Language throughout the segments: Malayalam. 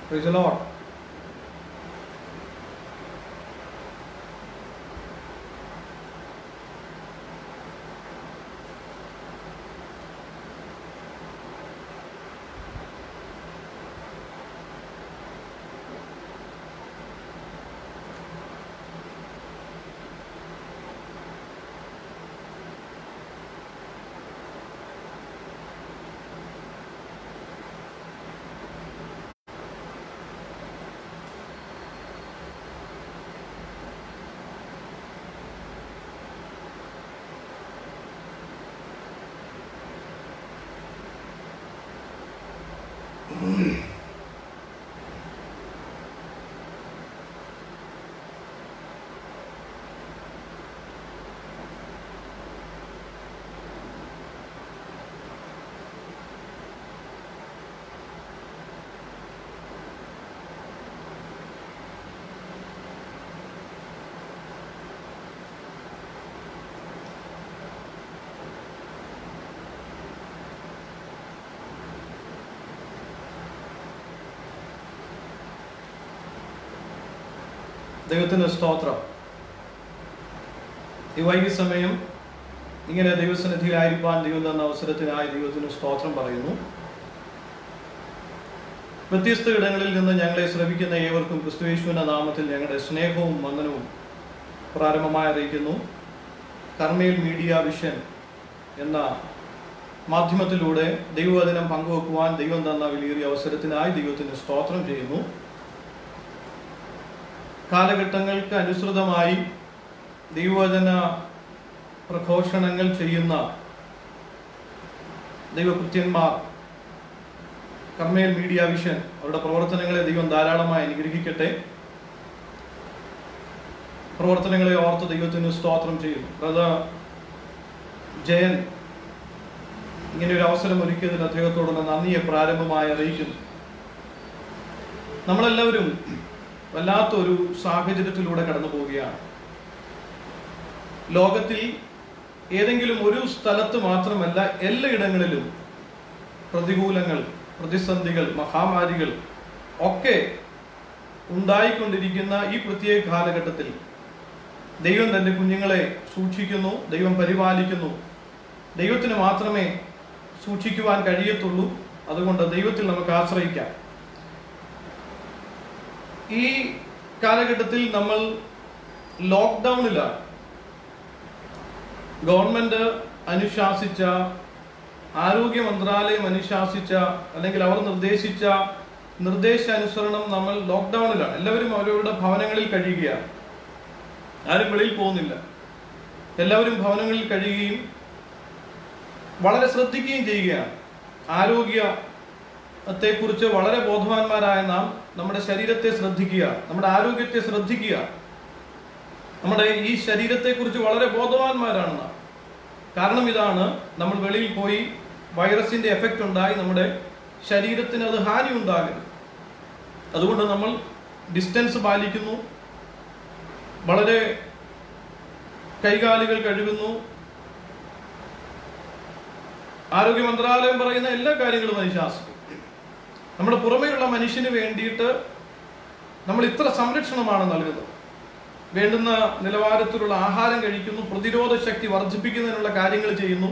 Praise the Lord. ദൈവത്തിന് സ്തോത്രം ഈ വൈകി സമയം ഇങ്ങനെ ദൈവസന്നിധിയിലായിരിക്കാൻ ദൈവം തന്ന അവസരത്തിനായി ദൈവത്തിന് സ്തോത്രം പറയുന്നു വ്യത്യസ്ത ഇടങ്ങളിൽ നിന്ന് ഞങ്ങളെ ശ്രമിക്കുന്ന ഏവർക്കും ക്രിസ്തുയേശുവിന്റെ നാമത്തിൽ ഞങ്ങളുടെ സ്നേഹവും വന്ദനവും പ്രാരംഭമായി അറിയിക്കുന്നു കർമ്മയിൽ മീഡിയ വിഷൻ എന്ന മാധ്യമത്തിലൂടെ ദൈവവചനം പങ്കുവെക്കുവാൻ ദൈവം തന്ന വലിയൊരു അവസരത്തിനായി ദൈവത്തിന് സ്തോത്രം ചെയ്യുന്നു കാലഘട്ടങ്ങൾക്ക് അനുസൃതമായി ദൈവവചന പ്രഘോഷണങ്ങൾ ചെയ്യുന്ന ദൈവകൃത്യന്മാർ കർമ്മേൽ മീഡിയ വിഷൻ അവരുടെ പ്രവർത്തനങ്ങളെ ദൈവം ധാരാളമായി അനുഗ്രഹിക്കട്ടെ പ്രവർത്തനങ്ങളെ ഓർത്ത് ദൈവത്തിന് സ്തോത്രം ചെയ്യുന്നു ബ്രദർ ജയൻ ഇങ്ങനെ ഒരു അവസരം ഒരുക്കിയതിന് അദ്ദേഹത്തോടുള്ള നന്ദിയെ പ്രാരംഭമായി അറിയിക്കുന്നു നമ്മളെല്ലാവരും വല്ലാത്തൊരു സാഹചര്യത്തിലൂടെ കടന്നു പോവുകയാണ് ലോകത്തിൽ ഏതെങ്കിലും ഒരു സ്ഥലത്ത് മാത്രമല്ല എല്ലായിടങ്ങളിലും പ്രതികൂലങ്ങൾ പ്രതിസന്ധികൾ മഹാമാരികൾ ഒക്കെ ഉണ്ടായിക്കൊണ്ടിരിക്കുന്ന ഈ പ്രത്യേക കാലഘട്ടത്തിൽ ദൈവം തന്റെ കുഞ്ഞുങ്ങളെ സൂക്ഷിക്കുന്നു ദൈവം പരിപാലിക്കുന്നു ദൈവത്തിന് മാത്രമേ സൂക്ഷിക്കുവാൻ കഴിയത്തുള്ളൂ അതുകൊണ്ട് ദൈവത്തിൽ നമുക്ക് ആശ്രയിക്കാം ഈ കാലഘട്ടത്തിൽ നമ്മൾ ലോക്ക്ഡൗണിലാണ് ഗവൺമെന്റ് അനുശാസിച്ച ആരോഗ്യ മന്ത്രാലയം അനുശാസിച്ച അല്ലെങ്കിൽ അവർ നിർദ്ദേശിച്ച നിർദ്ദേശാനുസരണം നമ്മൾ ലോക്ക്ഡൗണിലാണ് എല്ലാവരും അവരവരുടെ ഭവനങ്ങളിൽ കഴിയുകയാണ് ആരും വെളിയിൽ പോകുന്നില്ല എല്ലാവരും ഭവനങ്ങളിൽ കഴിയുകയും വളരെ ശ്രദ്ധിക്കുകയും ചെയ്യുകയാണ് ആരോഗ്യത്തെ കുറിച്ച് വളരെ ബോധവാന്മാരായ നാം നമ്മുടെ ശരീരത്തെ ശ്രദ്ധിക്കുക നമ്മുടെ ആരോഗ്യത്തെ ശ്രദ്ധിക്കുക നമ്മുടെ ഈ ശരീരത്തെ കുറിച്ച് വളരെ ബോധവാന്മാരാണ് നാം കാരണം ഇതാണ് നമ്മൾ വെളിയിൽ പോയി വൈറസിന്റെ എഫക്റ്റ് ഉണ്ടായി നമ്മുടെ ശരീരത്തിന് അത് ഹാനി ഉണ്ടാകരുത് അതുകൊണ്ട് നമ്മൾ ഡിസ്റ്റൻസ് പാലിക്കുന്നു വളരെ കൈകാലുകൾ കഴുകുന്നു ആരോഗ്യ മന്ത്രാലയം പറയുന്ന എല്ലാ കാര്യങ്ങളും അനുശാസിക്കും നമ്മുടെ പുറമേയുള്ള മനുഷ്യന് വേണ്ടിയിട്ട് നമ്മൾ ഇത്ര സംരക്ഷണമാണ് നൽകുന്നത് വേണ്ടുന്ന നിലവാരത്തിലുള്ള ആഹാരം കഴിക്കുന്നു പ്രതിരോധ ശക്തി വർദ്ധിപ്പിക്കുന്നതിനുള്ള കാര്യങ്ങൾ ചെയ്യുന്നു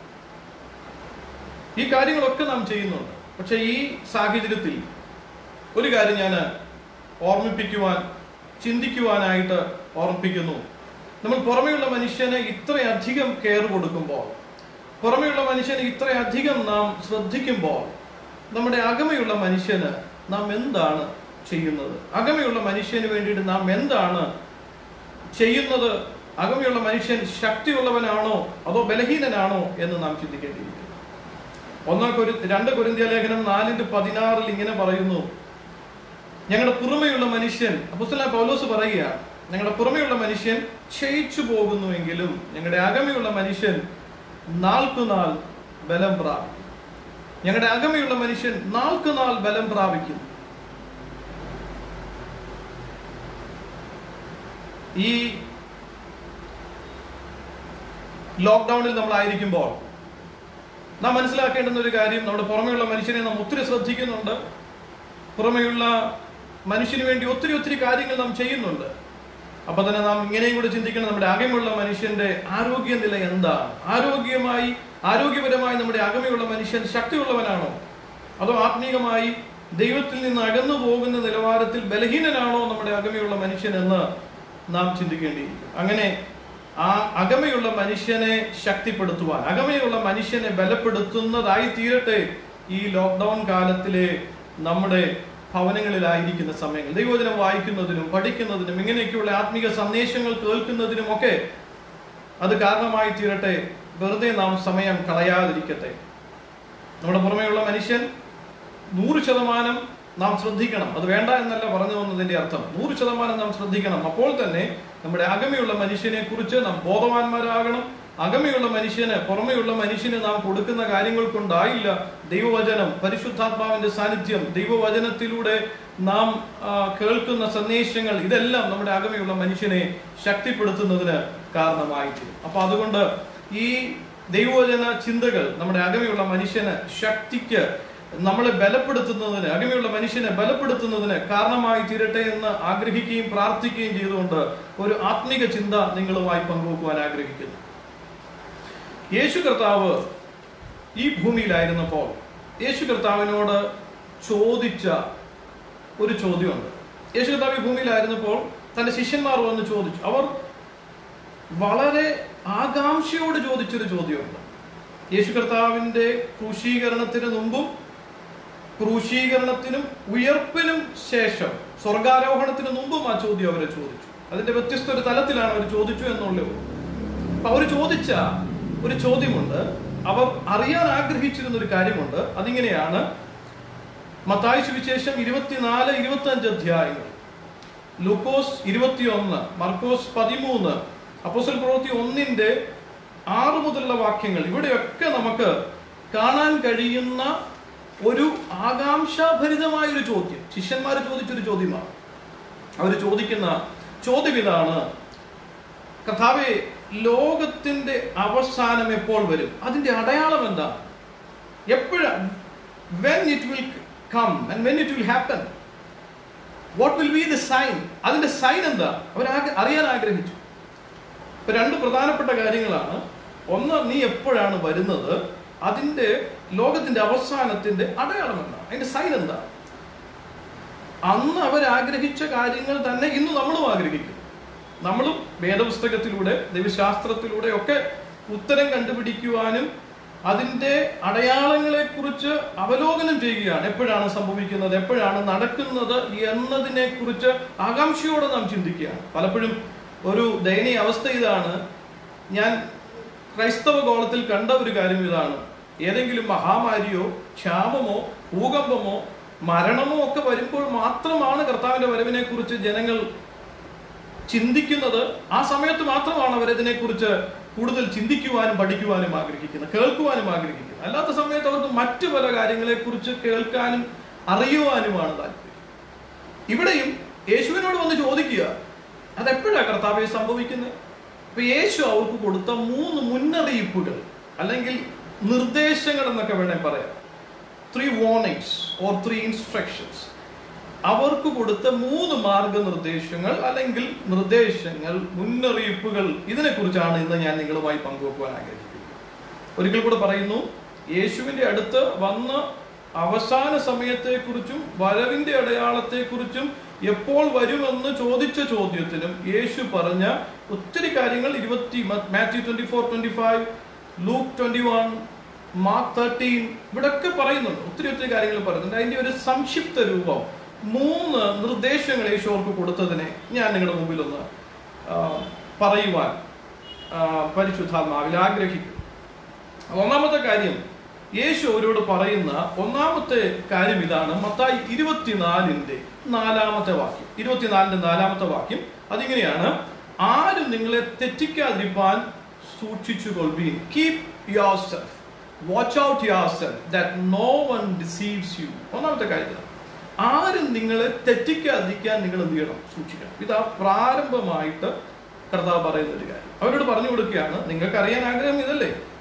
ഈ കാര്യങ്ങളൊക്കെ നാം ചെയ്യുന്നുണ്ട് പക്ഷെ ഈ സാഹചര്യത്തിൽ ഒരു കാര്യം ഞാൻ ഓർമ്മിപ്പിക്കുവാൻ ചിന്തിക്കുവാനായിട്ട് ഓർമ്മിപ്പിക്കുന്നു നമ്മൾ പുറമെയുള്ള മനുഷ്യന് ഇത്രയധികം കെയർ കൊടുക്കുമ്പോൾ പുറമെയുള്ള മനുഷ്യന് ഇത്രയധികം നാം ശ്രദ്ധിക്കുമ്പോൾ നമ്മുടെ അകമയുള്ള മനുഷ്യന് നാം എന്താണ് ചെയ്യുന്നത് അകമയുള്ള മനുഷ്യന് വേണ്ടിയിട്ട് നാം എന്താണ് ചെയ്യുന്നത് അകമയുള്ള മനുഷ്യൻ ശക്തിയുള്ളവനാണോ അതോ ബലഹീനനാണോ എന്ന് നാം ചിന്തിക്കേണ്ടിയിരിക്കുന്നു ഒന്നാം കൊരി രണ്ട് കൊരിന്ത്യ ലേഖനം നാലിന്റെ പതിനാറിൽ ഇങ്ങനെ പറയുന്നു ഞങ്ങളുടെ പുറമെയുള്ള മനുഷ്യൻ അപ്പുസ്തല പൗലോസ് പറയുകയാണ് ഞങ്ങളുടെ പുറമെയുള്ള മനുഷ്യൻ ക്ഷയിച്ചു പോകുന്നുവെങ്കിലും ഞങ്ങളുടെ അകമയുള്ള മനുഷ്യൻ നാൾക്കുനാൾ ബലം പ്രാപിക്കും ഞങ്ങളുടെ അകമയുള്ള മനുഷ്യൻ നാൾക്കുനാൾ ബലം പ്രാപിക്കുന്നു ഈ ലോക്ക്ഡൌണിൽ നമ്മളായിരിക്കുമ്പോൾ നാം മനസ്സിലാക്കേണ്ടുന്ന ഒരു കാര്യം നമ്മുടെ പുറമെയുള്ള മനുഷ്യനെ നാം ഒത്തിരി ശ്രദ്ധിക്കുന്നുണ്ട് പുറമെയുള്ള മനുഷ്യന് വേണ്ടി ഒത്തിരി ഒത്തിരി കാര്യങ്ങൾ നാം ചെയ്യുന്നുണ്ട് അപ്പൊ തന്നെ നാം ഇങ്ങനെയും കൂടെ ചിന്തിക്കണം നമ്മുടെ അകമുള്ള മനുഷ്യന്റെ ആരോഗ്യനില എന്താണ് ആരോഗ്യമായി ആരോഗ്യപരമായി നമ്മുടെ അകമയുള്ള മനുഷ്യൻ ശക്തിയുള്ളവനാണോ അതോ ആത്മീകമായി ദൈവത്തിൽ നിന്ന് അകന്നു പോകുന്ന നിലവാരത്തിൽ ബലഹീനനാണോ നമ്മുടെ അകമയുള്ള മനുഷ്യൻ എന്ന് നാം ചിന്തിക്കേണ്ടിയിരിക്കും അങ്ങനെ ആ അകമയുള്ള മനുഷ്യനെ ശക്തിപ്പെടുത്തുവാൻ അകമയുള്ള മനുഷ്യനെ ബലപ്പെടുത്തുന്നതായി തീരട്ടെ ഈ ലോക്ക്ഡൗൺ കാലത്തിലെ നമ്മുടെ ഭവനങ്ങളിലായിരിക്കുന്ന സമയങ്ങൾ ദൈവവചനം വായിക്കുന്നതിനും പഠിക്കുന്നതിനും ഇങ്ങനെയൊക്കെയുള്ള ആത്മീക സന്ദേശങ്ങൾ കേൾക്കുന്നതിനും ഒക്കെ അത് കാരണമായി തീരട്ടെ വെറുതെ നാം സമയം കളയാതിരിക്കട്ടെ നമ്മുടെ പുറമെയുള്ള മനുഷ്യൻ നൂറ് ശതമാനം നാം ശ്രദ്ധിക്കണം അത് വേണ്ട എന്നല്ല പറഞ്ഞു വന്നതിന്റെ അർത്ഥം നൂറ് ശതമാനം നാം ശ്രദ്ധിക്കണം അപ്പോൾ തന്നെ നമ്മുടെ അകമയുള്ള മനുഷ്യനെ കുറിച്ച് നാം ബോധവാന്മാരാകണം അകമയുള്ള മനുഷ്യന് പുറമെയുള്ള മനുഷ്യന് നാം കൊടുക്കുന്ന കാര്യങ്ങൾ കൊണ്ടായില്ല ദൈവവചനം പരിശുദ്ധാത്മാവിന്റെ സാന്നിധ്യം ദൈവവചനത്തിലൂടെ നാം ആ, കേൾക്കുന്ന സന്ദേശങ്ങൾ ഇതെല്ലാം നമ്മുടെ അകമയുള്ള മനുഷ്യനെ ശക്തിപ്പെടുത്തുന്നതിന് കാരണമായി തീരും അപ്പൊ അതുകൊണ്ട് ഈ ദൈവവചന ചിന്തകൾ നമ്മുടെ അകമയുള്ള മനുഷ്യന് ശക്തിക്ക് നമ്മളെ ബലപ്പെടുത്തുന്നതിന് അകമയുള്ള മനുഷ്യനെ ബലപ്പെടുത്തുന്നതിന് കാരണമായി തീരട്ടെ എന്ന് ആഗ്രഹിക്കുകയും പ്രാർത്ഥിക്കുകയും ചെയ്തുകൊണ്ട് ഒരു ആത്മിക ചിന്ത നിങ്ങളുമായി പങ്കുവെക്കുവാൻ ആഗ്രഹിക്കുന്നു യേശു കർത്താവ് ഈ ഭൂമിയിലായിരുന്നപ്പോൾ യേശു കർത്താവിനോട് ചോദിച്ച ഒരു ചോദ്യമുണ്ട് യേശു കർത്താവ് ഈ ഭൂമിയിലായിരുന്നപ്പോൾ തന്റെ ശിഷ്യന്മാർ വന്ന് ചോദിച്ചു അവർ വളരെ ആകാംക്ഷയോട് ചോദിച്ചൊരു ചോദ്യമുണ്ട് യേശു കർത്താവിന്റെ ക്രൂശീകരണത്തിന് മുമ്പും ക്രൂശീകരണത്തിനും ഉയർപ്പിനും ശേഷം സ്വർഗാരോഹണത്തിന് മുമ്പും ആ ചോദ്യം അവരെ ചോദിച്ചു അതിന്റെ വ്യത്യസ്ത ഒരു തലത്തിലാണ് അവർ ചോദിച്ചു എന്നുള്ളൂ അപ്പൊ അവർ ചോദിച്ച ഒരു ചോദ്യമുണ്ട് അവർ അറിയാൻ ആഗ്രഹിച്ചിരുന്ന ഒരു കാര്യമുണ്ട് അതിങ്ങനെയാണ് മത്തായി സുവിശേഷം ഇരുപത്തിനാല് ഇരുപത്തി അഞ്ച് അധ്യായങ്ങൾ ലൂക്കോസ് ഇരുപത്തിയൊന്ന് മർക്കോസ് പതിമൂന്ന് അപ്പോസൽ പ്രവൃത്തി ഒന്നിന്റെ ആറ് മുതലുള്ള വാക്യങ്ങൾ ഇവിടെയൊക്കെ നമുക്ക് കാണാൻ കഴിയുന്ന ഒരു ആകാംക്ഷാഭരിതമായ ഒരു ചോദ്യം ശിഷ്യന്മാർ ചോദിച്ചൊരു ചോദ്യമാണ് അവർ ചോദിക്കുന്ന ചോദ്യം ഇതാണ് കഥാവെ ലോകത്തിന്റെ അവസാനം എപ്പോൾ വരും അതിന്റെ അടയാളം എന്താ എപ്പോഴാ when it will come and when it will happen what will be the sign അതിന്റെ സൈൻ എന്താ അവർ ആഗ്ര- അറിയാൻ ആഗ്രഹിച്ചു ഇപ്പൊ രണ്ട് പ്രധാനപ്പെട്ട കാര്യങ്ങളാണ് ഒന്ന് നീ എപ്പോഴാണ് വരുന്നത് അതിന്റെ ലോകത്തിന്റെ അവസാനത്തിന്റെ അടയാളം എന്താ അതിന്റെ സൈൻ എന്താ അന്ന് അവർ ആഗ്രഹിച്ച കാര്യങ്ങൾ തന്നെ ഇന്ന് നമ്മളും ആഗ്രഹിക്കും നമ്മളും വേദപുസ്തകത്തിലൂടെ ദൈവശാസ്ത്രത്തിലൂടെ ഒക്കെ ഉത്തരം കണ്ടുപിടിക്കുവാനും അതിന്റെ അടയാളങ്ങളെ കുറിച്ച് അവലോകനം ചെയ്യുകയാണ് എപ്പോഴാണ് സംഭവിക്കുന്നത് എപ്പോഴാണ് നടക്കുന്നത് എന്നതിനെ കുറിച്ച് ആകാംക്ഷയോടെ നാം ചിന്തിക്കുകയാണ് പലപ്പോഴും ഒരു ദയനീയ അവസ്ഥ ഇതാണ് ഞാൻ ക്രൈസ്തവ ഗോളത്തിൽ കണ്ട ഒരു കാര്യം ഇതാണ് ഏതെങ്കിലും മഹാമാരിയോ ക്ഷാമമോ ഭൂകമ്പമോ മരണമോ ഒക്കെ വരുമ്പോൾ മാത്രമാണ് കർത്താവിന്റെ വരവിനെ കുറിച്ച് ജനങ്ങൾ ചിന്തിക്കുന്നത് ആ സമയത്ത് മാത്രമാണ് അവർ ഇതിനെക്കുറിച്ച് കൂടുതൽ ചിന്തിക്കുവാനും പഠിക്കുവാനും ആഗ്രഹിക്കുന്നത് കേൾക്കുവാനും ആഗ്രഹിക്കുന്നത് അല്ലാത്ത സമയത്ത് അവർക്ക് മറ്റു പല കാര്യങ്ങളെക്കുറിച്ച് കേൾക്കാനും അറിയുവാനുമാണ് താല്പര്യം ഇവിടെയും യേശുവിനോട് വന്ന് ചോദിക്കുക അതെപ്പോഴാണ് കർത്താവെ സംഭവിക്കുന്നത് ഇപ്പൊ യേശു അവർക്ക് കൊടുത്ത മൂന്ന് മുന്നറിയിപ്പുകൾ അല്ലെങ്കിൽ നിർദ്ദേശങ്ങൾ എന്നൊക്കെ വേണേ പറയാം three warnings or three instructions അവർക്ക് കൊടുത്ത മൂന്ന് മാർഗനിർദ്ദേശങ്ങൾ അല്ലെങ്കിൽ നിർദ്ദേശങ്ങൾ മുന്നറിയിപ്പുകൾ ഇതിനെക്കുറിച്ചാണ് ഇന്ന് ഞാൻ നിങ്ങളുമായി പങ്കുവെക്കുവാൻ ആഗ്രഹിക്കുന്നത് ഒരിക്കൽ കൂടെ പറയുന്നു യേശുവിന്റെ അടുത്ത് വന്ന് അവസാന സമയത്തെക്കുറിച്ചും വരവിന്റെ അടയാളത്തെക്കുറിച്ചും എപ്പോൾ വരുമെന്ന് ചോദിച്ച ചോദ്യത്തിനും യേശു പറഞ്ഞ ഒത്തിരി കാര്യങ്ങൾ ഇരുപത്തി Matthew twenty four twenty five Luke twenty one Mark thirteen ഇവിടൊക്കെ പറയുന്നുണ്ട് ഒത്തിരി ഒത്തിരി കാര്യങ്ങൾ പറയുന്നുണ്ട് അതിന്റെ ഒരു സംക്ഷിപ്ത രൂപം മൂന്ന് നിർദ്ദേശങ്ങൾ യേശു അവർക്ക് കൊടുത്തതിനെ ഞാൻ നിങ്ങളുടെ മുമ്പിൽ ഒന്ന് ആ, പറയുവാൻ ആ, പരിശുദ്ധാത്മാവിൽ ആഗ്രഹിക്കുന്നു ഒന്നാമത്തെ കാര്യം യേശു അവരോട് പറയുന്ന ഒന്നാമത്തെ കാര്യം ഇതാണ് മത്തായി ഇരുപത്തിനാലിന്റെ നാലാമത്തെ വാക്യം ഇരുപത്തിനാലിന്റെ നാലാമത്തെ വാക്യം അതിങ്ങനെയാണ് ആരും നിങ്ങളെ തെറ്റിക്കാതിരിപ്പാൻ സൂക്ഷിച്ചുകൊള്ളുവീൻ keep yourself watch out yourself that no one deceives you ഒന്നാമത്തെ കാര്യം ഇതാണ്. ആരും നിങ്ങളെ തെറ്റിക്കാതിരിക്കാൻ നിങ്ങൾ എന്ത് ചെയ്യണം സൂക്ഷിക്കണം ഇതാ പ്രാരംഭമായിട്ട് കർത്താവ് പറയുന്ന ഒരു കാര്യം അവരോട് പറഞ്ഞു കൊടുക്കുകയാണ് നിങ്ങൾക്ക് അറിയാൻ ആഗ്രഹം ഇതല്ലേ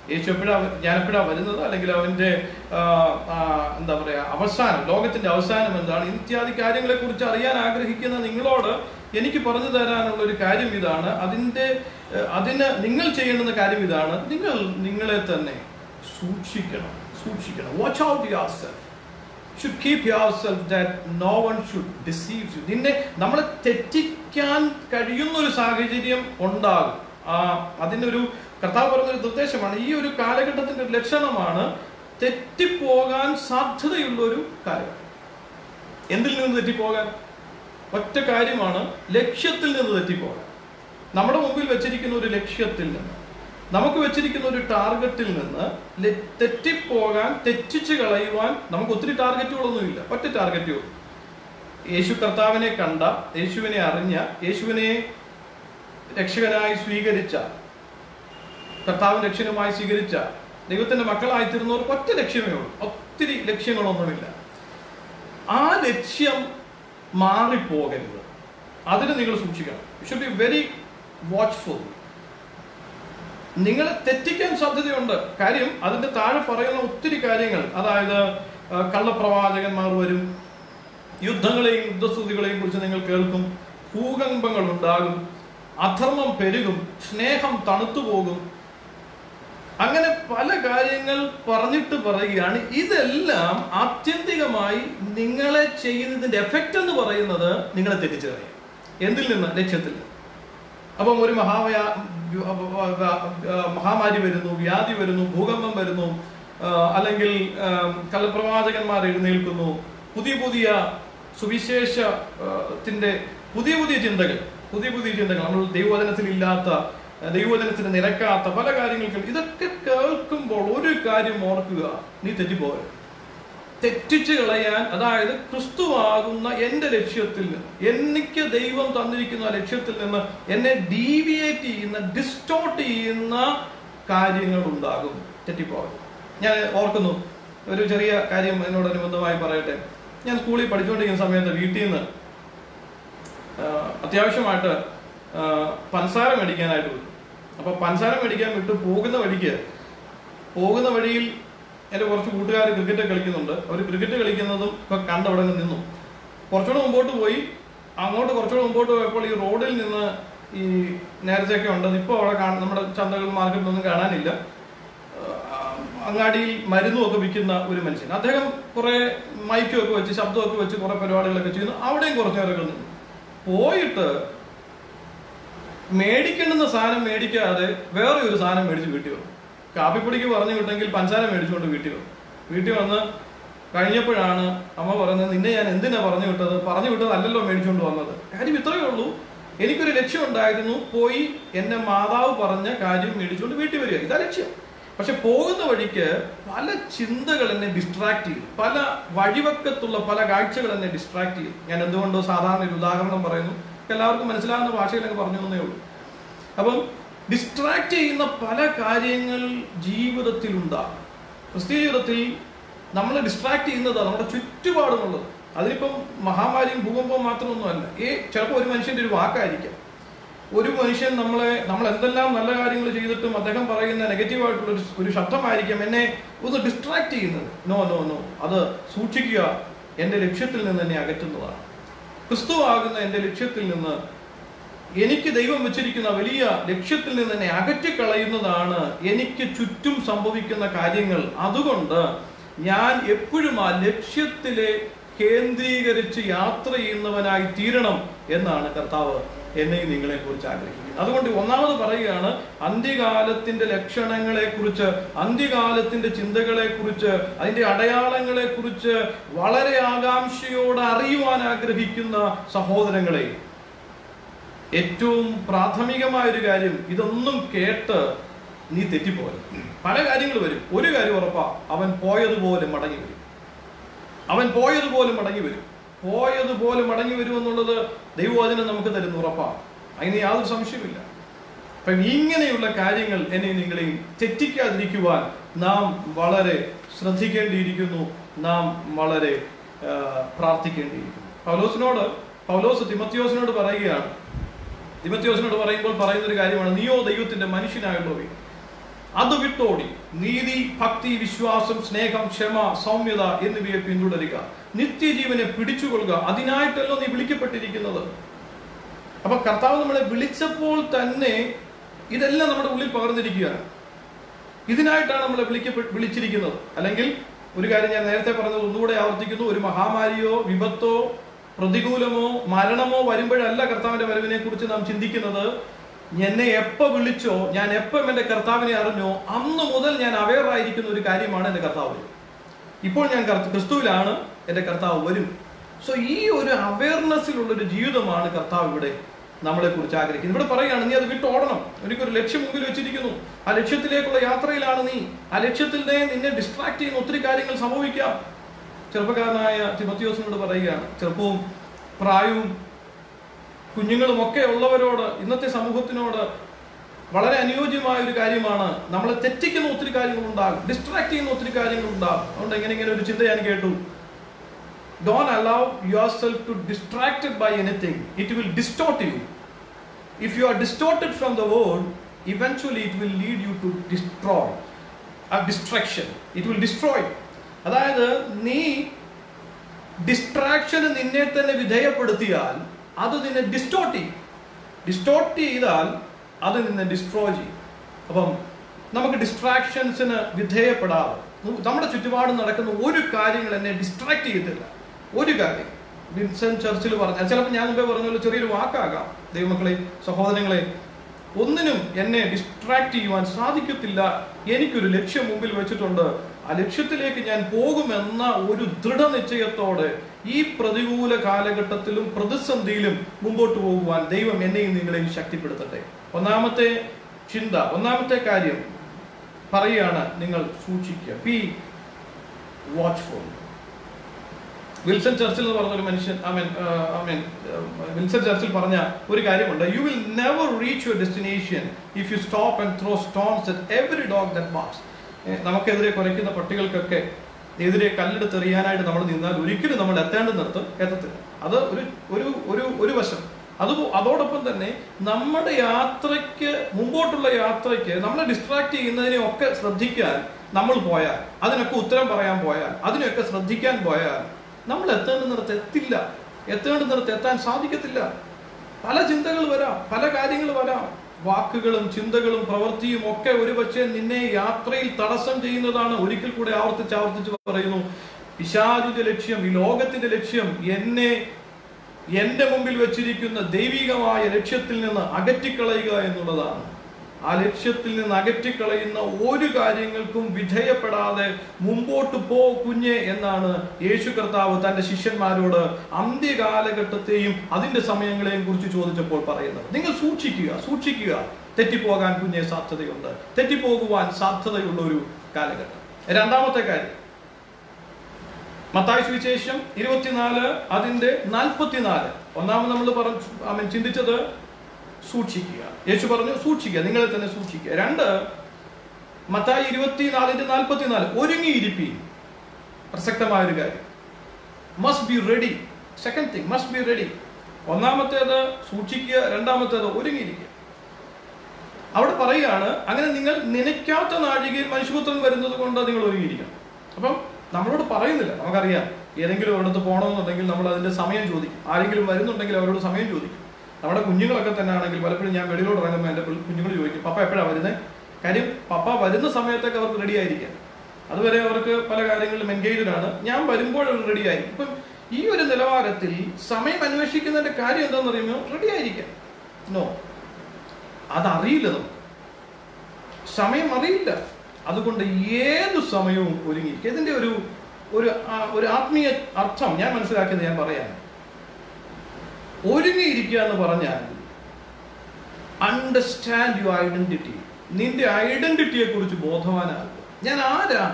യേശു എപ്പോഴാ ഞാൻ എപ്പോഴാ വരുന്നത് അല്ലെങ്കിൽ അവന്റെ ആ, ആ, എന്താ പറയാ അവസാനം ലോകത്തിന്റെ അവസാനം എന്താണ് ഇത്യാദി കാര്യങ്ങളെ കുറിച്ച് അറിയാൻ ആഗ്രഹിക്കുന്ന നിങ്ങളോട് എനിക്ക് പറഞ്ഞു തരാനുള്ള ഒരു കാര്യം ഇതാണ് അതിന്റെ ഏഹ്, അതിന് നിങ്ങൾ ചെയ്യേണ്ടുന്ന കാര്യം ഇതാണ് നിങ്ങൾ നിങ്ങളെ തന്നെ സൂക്ഷിക്കണം സൂക്ഷിക്കണം watch out yourself should keep yourself that no one should deceive you നിന്നെ നമ്മളെ തെറ്റിക്കാൻ കഴിയുന്ന ഒരു സാഹചര്യം ഉണ്ടാകും ആ അതിനൊരു കർത്താവ് പറഞ്ഞൊരു നിർദ്ദേശമാണ് ഈ ഒരു കാലഘട്ടത്തിന്റെ ഒരു ലക്ഷണമാണ് തെറ്റിപ്പോകാൻ സാധ്യതയുള്ള ഒരു കാര്യം എന്തിൽ നിന്ന് തെറ്റിപ്പോകാൻ ഒറ്റ കാര്യമാണ് ലക്ഷ്യത്തിൽ നിന്ന് തെറ്റിപ്പോകാൻ നമ്മുടെ മുമ്പിൽ വെച്ചിരിക്കുന്ന ഒരു ലക്ഷ്യത്തിൽ നിന്ന് നമുക്ക് വെച്ചിരിക്കുന്ന ഒരു ടാർഗറ്റിൽ നിന്ന് ലെ- തെറ്റിപ്പോകാൻ തെറ്റിച്ച് കളയുവാൻ നമുക്ക് ഒത്തിരി ടാർഗറ്റുകളൊന്നുമില്ല ഒറ്റ ടാർഗറ്റേ ഉള്ളൂ യേശു കർത്താവിനെ കണ്ട യേശുവിനെ അറിഞ്ഞ യേശുവിനെ രക്ഷകനായി സ്വീകരിച്ച കർത്താവിൻ രക്ഷകനുമായി സ്വീകരിച്ച ദൈവത്തിന്റെ മക്കളായി തീർന്നവർക്ക് ഒറ്റ ലക്ഷ്യമേ ഉള്ളൂ ഒത്തിരി ലക്ഷ്യങ്ങളൊന്നുമില്ല ആ ലക്ഷ്യം മാറിപ്പോകരുത് അതിന് നിങ്ങൾ സൂക്ഷിക്കണം ഷുഡ് ബി വെരി വാച്ച്ഫുൾ നിങ്ങളെ തെറ്റിക്കാൻ സാധ്യതയുണ്ട് കാര്യം അതിന്റെ താഴെ പറയുന്ന ഒത്തിരി കാര്യങ്ങൾ അതായത് ആ, കള്ളപ്രവാചകന്മാർ വരും യുദ്ധങ്ങളെയും യുദ്ധസ്തുതികളെയും കുറിച്ച് നിങ്ങൾ കേൾക്കും ഭൂകമ്പങ്ങൾ ഉണ്ടാകും അധർമ്മം പെരുകും സ്നേഹം തണുത്തു പോകും അങ്ങനെ പല കാര്യങ്ങൾ പറഞ്ഞിട്ട് പറയുകയാണ് ഇതെല്ലാം ആത്യന്തികമായി നിങ്ങളെ ചെയ്യുന്നതിന്റെ എഫക്റ്റ് എന്ന് പറയുന്നത് നിങ്ങളെ തെറ്റിച്ചു കളയും എന്തിൽ നിന്ന് ലക്ഷ്യത്തിൽ നിന്ന് അപ്പം ഒരു മഹാവയാ മഹാമാരി വരുന്നു വ്യാധി വരുന്നു ഭൂകമ്പം വരുന്നു ആ, അല്ലെങ്കിൽ ആ, കള്ളപ്രവാചകന്മാർ എഴുന്നേൽക്കുന്നു പുതിയ പുതിയ സുവിശേഷ ആ, ത്തിന്റെ പുതിയ പുതിയ ചിന്തകൾ പുതിയ പുതിയ ചിന്തകൾ നമ്മൾ ദൈവവചനത്തിൽ ഇല്ലാത്ത ദൈവവചനത്തിന് നിരക്കാത്ത പല കാര്യങ്ങൾക്കും ഇതൊക്കെ കേൾക്കുമ്പോൾ ഒരു കാര്യം ഓർക്കുക നീ തെറ്റിപ്പോകരുത് തെറ്റിച്ച് കളയാൻ അതായത് ക്രിസ്തുവാകുന്ന എൻ്റെ ലക്ഷ്യത്തിൽ നിന്ന് എനിക്ക് ദൈവം തന്നിരിക്കുന്ന ആ ലക്ഷ്യത്തിൽ നിന്ന് എന്നെ ഡീവിയേറ്റ് ചെയ്യുന്ന ഡിസ്റ്റോർട്ട് ചെയ്യുന്ന കാര്യങ്ങൾ ഉണ്ടാകും തെറ്റിപ്പോകരുത് ഞാൻ ഓർക്കുന്നു ഒരു ചെറിയ കാര്യം എന്നോടനുബന്ധമായി പറയട്ടെ ഞാൻ സ്കൂളിൽ പഠിച്ചുകൊണ്ടിരിക്കുന്ന സമയത്ത് വീട്ടിൽ നിന്ന് ആ, അത്യാവശ്യമായിട്ട് ആ, പഞ്ചസാര മേടിക്കാനായിട്ട് വിട്ടു അപ്പൊ പഞ്ചസാര മേടിക്കാൻ വിട്ടു പോകുന്ന വഴിക്ക് പോകുന്ന വഴിയിൽ എൻ്റെ കുറച്ച് കൂട്ടുകാർ ക്രിക്കറ്റ് കളിക്കുന്നുണ്ട് അവർ ക്രിക്കറ്റ് കളിക്കുന്നതും ഒക്കെ കണ്ട് അവിടെ അങ്ങ് നിന്നു കുറച്ചുകൂടെ മുമ്പോട്ട് പോയി അങ്ങോട്ട് കുറച്ചുകൂടെ മുമ്പോട്ട് പോയപ്പോൾ ഈ റോഡിൽ നിന്ന് ഈ നേരത്തെയൊക്കെ ഉണ്ട് ഇപ്പോൾ അവിടെ കാണ നമ്മുടെ ചന്തകൾ മാർക്കറ്റിലൊന്നും കാണാനില്ല ആ, അങ്ങാടിയിൽ മരുന്നും ഒക്കെ വിൽക്കുന്ന ഒരു മനുഷ്യൻ അദ്ദേഹം കുറെ മൈക്കും ഒക്കെ വെച്ച് ശബ്ദമൊക്കെ വെച്ച് കുറെ പരിപാടികളൊക്കെ ചെയ്യുന്നു അവിടെയും കുറച്ചു നേരമൊക്കെ നിന്നു പോയിട്ട് മേടിക്കേണ്ടുന്ന സാധനം മേടിക്കാതെ വേറെ ഒരു സാധനം മേടിച്ച് വീട്ടിൽ വന്നു കാപ്പിപ്പൊടിക്ക് പറഞ്ഞു വിട്ടെങ്കിൽ പഞ്ചസാര മേടിച്ചുകൊണ്ട് വീട്ടിൽ വന്നു വീട്ടിൽ വന്ന് കഴിഞ്ഞപ്പോഴാണ് അമ്മ പറയുന്നത് നിന്നെ ഞാൻ എന്തിനാ പറഞ്ഞു വിട്ടത് പറഞ്ഞു വിട്ടത് അല്ലല്ലോ മേടിച്ചുകൊണ്ട് വന്നത് കാര്യം ഇത്രയേ ഉള്ളൂ എനിക്കൊരു ലക്ഷ്യം ഉണ്ടായിരുന്നു പോയി എന്നെ മാതാവ് പറഞ്ഞ കാര്യം മേടിച്ചുകൊണ്ട് വീട്ടിൽ വരിക ഇതാ ലക്ഷ്യം പക്ഷെ പോകുന്ന വഴിക്ക് പല ചിന്തകൾ എന്നെ ഡിസ്ട്രാക്ട് ചെയ്തു പല വഴിവക്കത്തുള്ള പല കാഴ്ചകൾ എന്നെ ഡിസ്ട്രാക്ട് ചെയ്തു ഞാൻ എന്തുകൊണ്ടോ സാധാരണ ഒരു ഉദാഹരണം പറയുന്നു എല്ലാവർക്കും മനസ്സിലാകുന്ന ഭാഷയിലൊക്കെ പറഞ്ഞു തന്നേ ഉള്ളൂ അപ്പം ഡിസ്ട്രാക്ട് ചെയ്യുന്ന പല കാര്യങ്ങൾ ജീവിതത്തിൽ ഉണ്ടാകും ക്രിസ്തീയ ജീവിതത്തിൽ നമ്മളെ ഡിസ്ട്രാക്ട് ചെയ്യുന്നത് നമ്മുടെ ചുറ്റുപാടുമുള്ളത് അതിനിപ്പം മഹാമാരിയും ഭൂകമ്പവും മാത്രമൊന്നുമല്ല ഏ ചിലപ്പോൾ ഒരു മനുഷ്യന്റെ ഒരു വാക്കായിരിക്കാം ഒരു മനുഷ്യൻ നമ്മളെ നമ്മൾ എന്തെല്ലാം നല്ല കാര്യങ്ങൾ ചെയ്തിട്ടും അദ്ദേഹം പറയുന്ന നെഗറ്റീവായിട്ടുള്ള ഒരു ഒരു ശബ്ദമായിരിക്കാം എന്നെ ഒന്ന് ഡിസ്ട്രാക്ട് ചെയ്യുന്നത് നോ നോ നോ അത് സൂക്ഷിക്കുക എൻ്റെ ലക്ഷ്യത്തിൽ നിന്ന് എന്നെ അകറ്റുന്നതാണ് ക്രിസ്തുവാകുന്ന എൻ്റെ ലക്ഷ്യത്തിൽ നിന്ന് എനിക്ക് ദൈവം വെച്ചിരിക്കുന്ന വലിയ ലക്ഷ്യത്തിൽ നിന്ന് എന്നെ അകറ്റിക്കളയുന്നതാണ് എനിക്ക് ചുറ്റും സംഭവിക്കുന്ന കാര്യങ്ങൾ അതുകൊണ്ട് ഞാൻ എപ്പോഴും ആ ലക്ഷ്യത്തിലെ കേന്ദ്രീകരിച്ച് യാത്ര ചെയ്യുന്നവനായി തീരണം എന്നാണ് കർത്താവ് എന്നെയും നിങ്ങളെ കുറിച്ച് ആഗ്രഹിക്കുന്നത് അതുകൊണ്ട് ഒന്നാമത് പറയുകയാണ് അന്ത്യകാലത്തിന്റെ ലക്ഷണങ്ങളെ കുറിച്ച് അന്ത്യകാലത്തിന്റെ ചിന്തകളെ കുറിച്ച് അതിന്റെ അടയാളങ്ങളെ കുറിച്ച് വളരെ ആകാംക്ഷയോടെ അറിയുവാൻ ആഗ്രഹിക്കുന്ന സഹോദരങ്ങളെ ഏറ്റവും പ്രാഥമികമായ ഒരു കാര്യം ഇതൊന്നും കേട്ട് നീ തെറ്റിപ്പോകരുത് പല കാര്യങ്ങൾ വരും ഒരു കാര്യം ഉറപ്പാ അവൻ പോയതുപോലെ മടങ്ങി വരും അവൻ പോയതുപോലെ മടങ്ങി വരും പോയതുപോലെ മടങ്ങി വരും എന്നുള്ളത് ദൈവവചനം നമുക്ക് തരുന്ന ഉറപ്പാണ് അതിന് യാതൊരു സംശയമില്ല അപ്പം ഇങ്ങനെയുള്ള കാര്യങ്ങൾ എന്നെ നിങ്ങളെയും തെറ്റിക്കാതിരിക്കുവാൻ നാം വളരെ ശ്രദ്ധിക്കേണ്ടിയിരിക്കുന്നു നാം വളരെ ആ, പ്രാർത്ഥിക്കേണ്ടിയിരിക്കുന്നു പൗലോസിനോട് പൗലോസ് തിമത്യോസിനോട് പറയുകയാണ് തിമത്യോസിനോട് പറയുമ്പോൾ പറയുന്ന ഒരു കാര്യമാണ് നീയോ ദൈവത്തിന്റെ മനുഷ്യനായുള്ളവേ അത് വിട്ടോടി നീതി ഭക്തി വിശ്വാസം സ്നേഹം ക്ഷമ സൗമ്യത എന്നിവയെ പിന്തുടരുക നിത്യജീവനെ പിടിച്ചുകൊള്ളുക അതിനായിട്ടല്ലോ നീ വിളിക്കപ്പെട്ടിരിക്കുന്നത് അപ്പൊ കർത്താവ് നമ്മളെ വിളിച്ചപ്പോൾ തന്നെ ഇതെല്ലാം നമ്മുടെ ഉള്ളിൽ പകർന്നിരിക്കുകയാണ് ഇതിനായിട്ടാണ് നമ്മളെ വിളിക്കപ്പെട്ട് വിളിച്ചിരിക്കുന്നത് അല്ലെങ്കിൽ ഒരു കാര്യം ഞാൻ നേരത്തെ പറഞ്ഞത് ഒന്നുകൂടെ ആവർത്തിക്കുന്നു ഒരു മഹാമാരിയോ വിപത്തോ പ്രതികൂലമോ മരണമോ വരുമ്പോഴല്ല കർത്താവിന്റെ വരവിനെ കുറിച്ച് നാം ചിന്തിക്കുന്നത് എന്നെ എപ്പോ വിളിച്ചോ ഞാൻ എപ്പം എന്റെ കർത്താവിനെ അറിഞ്ഞോ അന്ന് മുതൽ ഞാൻ അവെയർ ആയിരിക്കുന്ന ഒരു കാര്യമാണ് എന്റെ കർത്താവ് വരും ഇപ്പോൾ ഞാൻ കർത്ത- ക്രിസ്തുവിലാണ് എന്റെ കർത്താവ് വരും സോ ഈ ഒരു അവയർനെസ്സിലുള്ള ഒരു ജീവിതമാണ് കർത്താവ് ഇവിടെ നമ്മളെ കുറിച്ച് ആഗ്രഹിക്കുന്നത് ഇവിടെ പറയുകയാണ് നീ അത് വിട്ടോടണം എനിക്കൊരു ലക്ഷ്യം മുമ്പിൽ വെച്ചിരിക്കുന്നു ആ ലക്ഷ്യത്തിലേക്കുള്ള യാത്രയിലാണ് നീ ആ ലക്ഷ്യത്തിൽ നിന്ന് നിന്നെ ഡിസ്ട്രാക്ട് ചെയ്യുന്ന ഒത്തിരി കാര്യങ്ങൾ സംഭവിക്കാം ചെറുപ്പക്കാരനായ തിമത്തിയോസിനോട് പറയുകയാണ് ചെറുപ്പവും പ്രായവും കുഞ്ഞുങ്ങളും ഒക്കെ ഉള്ളവരോട് ഇന്നത്തെ സമൂഹത്തിനോട് വളരെ അനുയോജ്യമായ ഒരു കാര്യമാണ് നമ്മളെ തെറ്റിക്കുന്ന ഒത്തിരി കാര്യങ്ങളുണ്ടാകും ഡിസ്ട്രാക്ട് ചെയ്യുന്ന ഒത്തിരി കാര്യങ്ങളുണ്ടാകും അതുകൊണ്ട് എങ്ങനെ ഇങ്ങനെ ഒരു ചിന്ത ഞാൻ കേട്ടു Don't allow yourself to distracted by anything. It will distort you. If you are distorted from the word, eventually it will lead you to destroy. A distraction. It will destroy you. അതായത് നീ ഡിസ്ട്രാക്ഷന് നിന്നെ തന്നെ വിധേയപ്പെടുത്തിയാൽ അത് നിന്നെ ഡിസ്റ്റോർട്ട് ചെയ്യും ഡിസ്റ്റോർട്ട് ചെയ്താൽ അത് നിന്നെ ഡിസ്ട്രോയ് ചെയ്യും അപ്പം നമുക്ക് ഡിസ്ട്രാക്ഷൻസിന് വിധേയപ്പെടാതെ നമ്മുടെ ചുറ്റുപാടും നടക്കുന്ന ഒരു കാര്യങ്ങൾ എന്നെ ഡിസ്ട്രാക്ട് ചെയ്യത്തില്ല ഒരു കാര്യം വിൻസൻ ചർച്ചിൽ പറഞ്ഞ ചിലപ്പോൾ ഞാൻ മുമ്പേ പറഞ്ഞ പോലെ ചെറിയൊരു വാക്കാകാം ദൈവമക്കളെ സഹോദരങ്ങളെ ഒന്നിനും എന്നെ ഡിസ്ട്രാക്ട് ചെയ്യുവാൻ സാധിക്കത്തില്ല എനിക്കൊരു ലക്ഷ്യം മുമ്പിൽ വെച്ചിട്ടുണ്ട് ആ ലക്ഷ്യത്തിലേക്ക് ഞാൻ പോകുമെന്ന ഒരു ദൃഢനിശ്ചയത്തോടെ ഈ പ്രതികൂല കാലഘട്ടത്തിലും പ്രതിസന്ധിയിലും മുമ്പോട്ട് പോകുവാൻ ദൈവം എന്നെയും നിങ്ങളെയും ശക്തിപ്പെടുത്തട്ടെ ഒന്നാമത്തെ ചിന്ത ഒന്നാമത്തെ കാര്യം പറയുകയാണ് നിങ്ങൾ സൂക്ഷിക്കുക ബി വാച്ച്ഫുൾ വിൽസൺ ചർച്ചിൽ എന്ന് പറഞ്ഞ ഒരു മനുഷ്യൻ I mean I mean Wilson Churchill പറഞ്ഞ ഒരു കാര്യമുണ്ട് you will never reach your destination if you stop and throw stones at every dog that barks നമുക്കെതിരെ കുറയ്ക്കുന്ന പട്ടികൾക്കൊക്കെ എതിരെ കല്ലെടുത്തെറിയാനായിട്ട് നമ്മൾ നിന്നാൽ ഒരിക്കലും നമ്മൾ എത്തേണ്ടുന്നിടത്ത് എത്തത്തില്ല അത് ഒരു ഒരു ഒരു ഒരു വശം അത് അതോടൊപ്പം തന്നെ നമ്മുടെ യാത്രയ്ക്ക് മുമ്പോട്ടുള്ള യാത്രയ്ക്ക് നമ്മളെ ഡിസ്ട്രാക്ട് ചെയ്യുന്നതിനെ ഒക്കെ ശ്രദ്ധിക്കാൻ നമ്മൾ പോയാൽ അതിനൊക്കെ ഉത്തരം പറയാൻ പോയാൽ അതിനൊക്കെ ശ്രദ്ധിക്കാൻ പോയാൽ നമ്മൾ എത്തേണ്ടുന്നിടത്ത് എത്തില്ല എത്തേണ്ടുന്നിടത്ത് എത്താൻ സാധിക്കത്തില്ല പല ചിന്തകൾ വരാം പല കാര്യങ്ങൾ വരാം വാക്കുകളും ചിന്തകളും പ്രവൃത്തിയും ഒക്കെ ഒരുപക്ഷെ നിന്നെ യാത്രയിൽ തടസ്സം ചെയ്യുന്നതാണ് ഒരിക്കൽ കൂടെ ആവർത്തിച്ച് ആവർത്തിച്ച് പറയുന്നു പിശാചിന്റെ ലക്ഷ്യം ഈ ലോകത്തിന്റെ ലക്ഷ്യം എന്നെ എന്റെ മുമ്പിൽ വെച്ചിരിക്കുന്ന ദൈവികമായ ലക്ഷ്യത്തിൽ നിന്ന് അകറ്റിക്കളയുക എന്നുള്ളതാണ് ആ ലക്ഷ്യത്തിൽ നിന്ന് അകറ്റിക്കളയുന്ന ഒരു കാര്യങ്ങൾക്കും വിധേയപ്പെടാതെ മുമ്പോട്ട് പോ കുഞ്ഞെ എന്നാണ് യേശു കർത്താവ് തന്റെ ശിഷ്യന്മാരോട് അന്ത്യകാലഘട്ടത്തെയും അതിന്റെ സമയങ്ങളെയും കുറിച്ച് ചോദിച്ചപ്പോൾ പറയുന്നത് നിങ്ങൾ സൂക്ഷിക്കുക സൂക്ഷിക്കുക തെറ്റിപ്പോകാൻ കുഞ്ഞെ സാധ്യതയുണ്ട് തെറ്റിപ്പോകുവാൻ സാധ്യതയുള്ള ഒരു കാലഘട്ടം രണ്ടാമത്തെ കാര്യം മത്തായി സുവിശേഷം ഇരുപത്തിനാല് അതിന്റെ നാൽപ്പത്തിനാല് ഒന്നാമത് നമ്മൾ പറഞ്ഞു ഐ മീൻ ചിന്തിച്ചത് സൂക്ഷിക്കുക യേശു പറഞ്ഞു സൂക്ഷിക്കുക നിങ്ങളെ തന്നെ സൂക്ഷിക്കുക രണ്ട് മത്തായി ഇരുപത്തിനാലിന്റെ നാൽപ്പത്തിനാല് ഒരുങ്ങിയിരിപ്പീൻ പ്രസക്തമായ ഒരു കാര്യം must be ready second thing must be ready ഒന്നാമത്തേത് സൂക്ഷിക്കുക രണ്ടാമത്തേത് ഒരുങ്ങിയിരിക്കുക അവിടെ പറയുകയാണ് അങ്ങനെ നിങ്ങൾ നനയ്ക്കാത്ത നാഴികയിൽ മനുഷ്യപുത്രൻ വരുന്നത് കൊണ്ട് നിങ്ങൾ ഒരുങ്ങിയിരിക്കണം അപ്പം നമ്മളോട് പറയുന്നില്ല നമുക്കറിയാം ഏതെങ്കിലും ഒരിടത്ത് പോകണമെന്നുണ്ടെങ്കിൽ നമ്മൾ അതിന്റെ സമയം ചോദിക്കും ആരെങ്കിലും വരുന്നുണ്ടെങ്കിൽ അവരോട് സമയം ചോദിക്കും നമ്മുടെ കുഞ്ഞുങ്ങളൊക്കെ തന്നെ ആണെങ്കിൽ പലപ്പോഴും ഞാൻ വെളിയിലോട്ട് ഇറങ്ങുമ്പോൾ എൻ്റെ കുഞ്ഞുങ്ങൾ ചോദിക്കും പപ്പ എപ്പോഴാണ് വരുന്നത് കാര്യം പപ്പ വരുന്ന സമയത്തൊക്കെ അവർക്ക് റെഡി ആയിരിക്കാം അതുവരെ അവർക്ക് പല കാര്യങ്ങളിലും എൻഗേജ്ഡ് ആണ് ഞാൻ വരുമ്പോൾ അവർ റെഡി ആയിരിക്കും ഇപ്പം ഈ ഒരു നിലവാരത്തിൽ സമയം അന്വേഷിക്കുന്നതിന്റെ കാര്യം എന്താണെന്ന് പറയുമ്പോൾ റെഡി ആയിരിക്കാം നോ അതറിയില്ല നമുക്ക് സമയം അറിയില്ല അതുകൊണ്ട് ഏത് സമയവും ഒരുങ്ങിയിരിക്കും ഇതിന്റെ ഒരു ഒരു ആ- ഒരു ആത്മീയ അർത്ഥം ഞാൻ മനസ്സിലാക്കിയത് ഞാൻ പറയാം ഒരുങ്ങിയിരിക്കുക എന്ന് പറഞ്ഞാൽ അണ്ടർസ്റ്റാൻഡ് യുവർ ഐഡന്റിറ്റി നിന്റെ ഐഡന്റിറ്റിയെ കുറിച്ച് ബോധവാനാകുക ഞാൻ ആരാണ്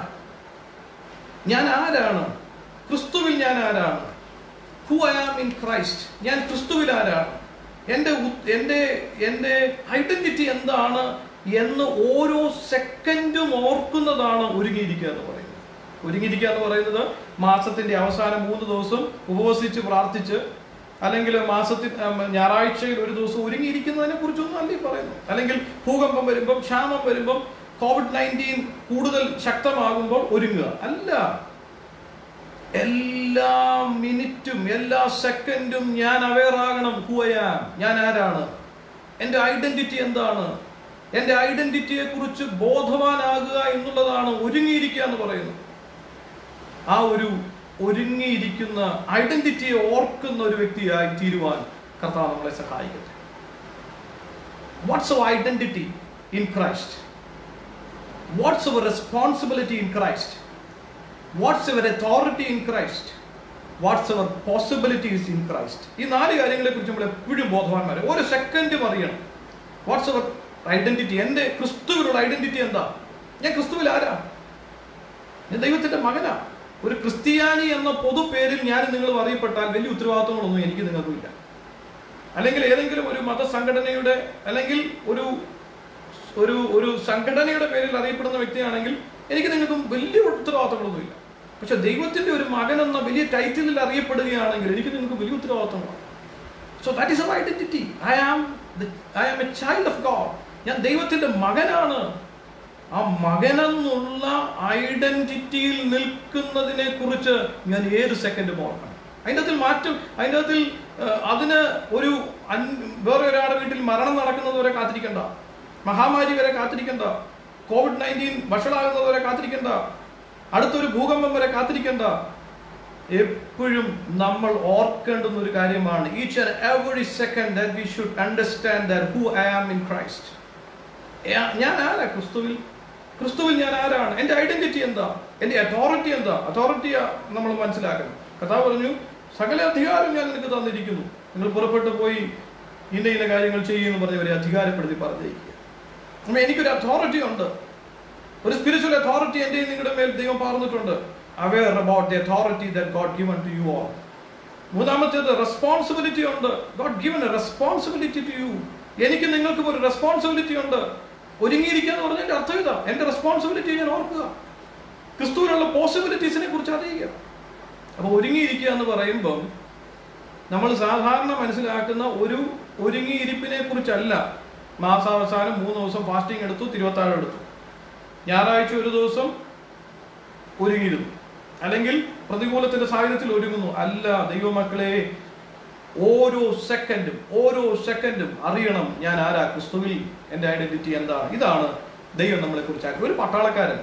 ഞാൻ ആരാണ് ക്രിസ്തുവിൽ ഞാൻ ആരാണ് who I am in Christ ഞാൻ ക്രിസ്തുവിൽ ആരാണ് എൻ്റെ ഉ- എൻ്റെ എൻ്റെ ഐഡന്റിറ്റി എന്താണ് എന്ന് ഓരോ സെക്കൻഡും ഓർക്കുന്നതാണ് ഒരുങ്ങിയിരിക്കുക എന്ന് പറയുന്നത് ഒരുങ്ങിയിരിക്കുക എന്ന് പറയുന്നത് മാസത്തിന്റെ അവസാനം മൂന്ന് ദിവസം ഉപവസിച്ച് പ്രാർത്ഥിച്ച് അല്ലെങ്കിൽ മാസത്തിൽ ഉം, ഞായറാഴ്ചയിൽ ഒരു ദിവസം ഒരുങ്ങിയിരിക്കുന്നതിനെ കുറിച്ചൊന്നും അല്ല ഈ പറയുന്നത് അല്ലെങ്കിൽ ഭൂകമ്പം വരുമ്പം ക്ഷാമം വരുമ്പം കോവിഡ് നയൻറ്റീൻ കൂടുതൽ ശക്തമാകുമ്പോൾ ഒരുങ്ങുക അല്ല എല്ലാ മിനിറ്റും എല്ലാ സെക്കൻഡും ഞാൻ അവെയർ ആകണം ഹുവയാ ഞാൻ ആരാണ് എൻ്റെ ഐഡന്റിറ്റി എന്താണ് എൻ്റെ ഐഡന്റിറ്റിയെ കുറിച്ച് ബോധവാനാകുക എന്നുള്ളതാണ് ഒരുങ്ങിയിരിക്കുക എന്ന് പറയുന്നത് ആ ഒരു ഒരുങ്ങിയിരിക്കുന്ന ഐഡന്റിറ്റിയെ ഓർക്കുന്ന ഒരു വ്യക്തിയായി തീരുവാൻ കർത്താവ് നമ്മളെ സഹായിക്കട്ടെ what's our identity in Christ what's our responsibility in Christ what's our authority in Christ what's our possibilities in Christ ഈ നാല് കാര്യങ്ങളെ കുറിച്ച് നമ്മൾ എപ്പോഴും ബോധവാന്മാരെ ഒരു സെക്കൻഡും അറിയണം വാട്ട്സ് അവർ ഐഡന്റിറ്റി എൻ്റെ ക്രിസ്തുവിനുള്ള ഐഡന്റിറ്റി എന്താ ഞാൻ ക്രിസ്തുവിൽ ആരാ ഞാൻ ദൈവത്തിന്റെ മകനാ ഒരു ക്രിസ്ത്യാനി എന്ന പൊതു പേരിൽ ഞാൻ നിങ്ങൾ അറിയപ്പെട്ടാൽ വലിയ ഉത്തരവാദിത്തങ്ങളൊന്നും എനിക്ക് നിങ്ങൾക്കില്ല അല്ലെങ്കിൽ ഏതെങ്കിലും ഒരു മതസംഘടനയുടെ അല്ലെങ്കിൽ ഒരു ഒരു ഒരു സംഘടനയുടെ പേരിൽ അറിയപ്പെടുന്ന വ്യക്തിയാണെങ്കിൽ എനിക്ക് നിങ്ങൾക്കും വലിയ ഉത്തരവാദിത്തങ്ങളൊന്നുമില്ല പക്ഷെ ദൈവത്തിന്റെ ഒരു മകൻ എന്ന വലിയ ടൈറ്റിലിൽ അറിയപ്പെടുകയാണെങ്കിൽ എനിക്ക് നിങ്ങൾക്ക് വലിയ ഉത്തരവാദിത്തങ്ങളാണ് so that is our identity I am I am a child of God ഞാൻ ദൈവത്തിന്റെ മകനാണ് ആ മകനെന്നുള്ള ഐഡന്റിറ്റിയിൽ നിൽക്കുന്നതിനെ കുറിച്ച് ഞാൻ ഏത് സെക്കൻഡും ഓർക്കണം അതിൻ്റെ അകത്തിൽ മാറ്റം അതിൻ്റെ അകത്തിൽ ഏഹ്, അതിന് ഒരു അൻ- വേറെ ഒരാളുടെ വീട്ടിൽ മരണം നടക്കുന്നത് വരെ കാത്തിരിക്കണ്ട മഹാമാരി വരെ കാത്തിരിക്കണ്ട കോവിഡ് നയൻറ്റീൻ വഷളാകുന്നത് വരെ കാത്തിരിക്കണ്ട അടുത്തൊരു ഭൂകമ്പം വരെ കാത്തിരിക്കണ്ട എപ്പോഴും നമ്മൾ ഓർക്കേണ്ടുന്ന ഒരു കാര്യമാണ് each and every second that we should understand that who I am in Christ ഞാൻ ആരാ ക്രിസ്തുവിൽ ക്രിസ്തുവിൽ ഞാൻ ആരാണ് എൻ്റെ ഐഡന്റിറ്റി എന്താ എൻ്റെ അതോറിറ്റി എന്താ അതോറിറ്റി നമ്മൾ മനസ്സിലാക്കണം കഥാ പറഞ്ഞു സകല അധികാരം ഞാൻ നിനക്ക് തന്നിരിക്കുന്നു നിങ്ങൾ പുറപ്പെട്ടു പോയി ഇന്ന ഇന്ന കാര്യങ്ങൾ ചെയ്യുമെന്ന് പറഞ്ഞവരെ അധികാരപ്പെടുത്തി പറഞ്ഞിരിക്കുക അപ്പൊ എനിക്കൊരു അതോറിറ്റി ഉണ്ട് ഒരു സ്പിരിച്വൽ അതോറിറ്റി എൻ്റെ നിങ്ങളുടെ മേൽ ദൈവം പറഞ്ഞിട്ടുണ്ട് aware about the authority that God given to you all മൂന്നാമത്തേത് റെസ്പോൺസിബിലിറ്റി ഉണ്ട് God given a responsibility to you എനിക്ക് നിങ്ങൾക്കും ഒരു റെസ്പോൺസിബിലിറ്റി ഉണ്ട് ഒരുങ്ങിയിരിക്കുക എന്ന് പറഞ്ഞതിന്റെ അർത്ഥം ഇതാ എന്റെ റെസ്പോൺസിബിലിറ്റി ഞാൻ ഓർക്കുക ക്രിസ്തുവിനുള്ള പോസിബിലിറ്റീസിനെ കുറിച്ച് അറിയുക അപ്പോൾ ഒരുങ്ങിയിരിക്കുക എന്ന് പറയുമ്പം നമ്മൾ സാധാരണ മനസ്സിലാക്കുന്ന ഒരു ഒരുങ്ങിയിരിപ്പിനെ കുറിച്ചല്ല മാസാവസാനം മൂന്ന് ദിവസം ഫാസ്റ്റിംഗ് എടുത്തു തിരുവത്താഴം എടുത്തു ഞായറാഴ്ച ഒരു ദിവസം ഒരുങ്ങിയിരുന്നു അല്ലെങ്കിൽ പ്രതികൂലത്തിന്റെ സാഹചര്യത്തിൽ ഒരുങ്ങുന്നു അല്ല ദൈവമക്കളെ ഓരോ സെക്കൻഡും ഓരോ സെക്കൻഡും അറിയണം ഞാൻ ആരാ ക്രിസ്തുവിൽ എൻ്റെ ഐഡന്റിറ്റി എന്താണ് ഇതാണ് ദൈവം നമ്മളെ കുറിച്ച് ഒരു പട്ടാളക്കാരൻ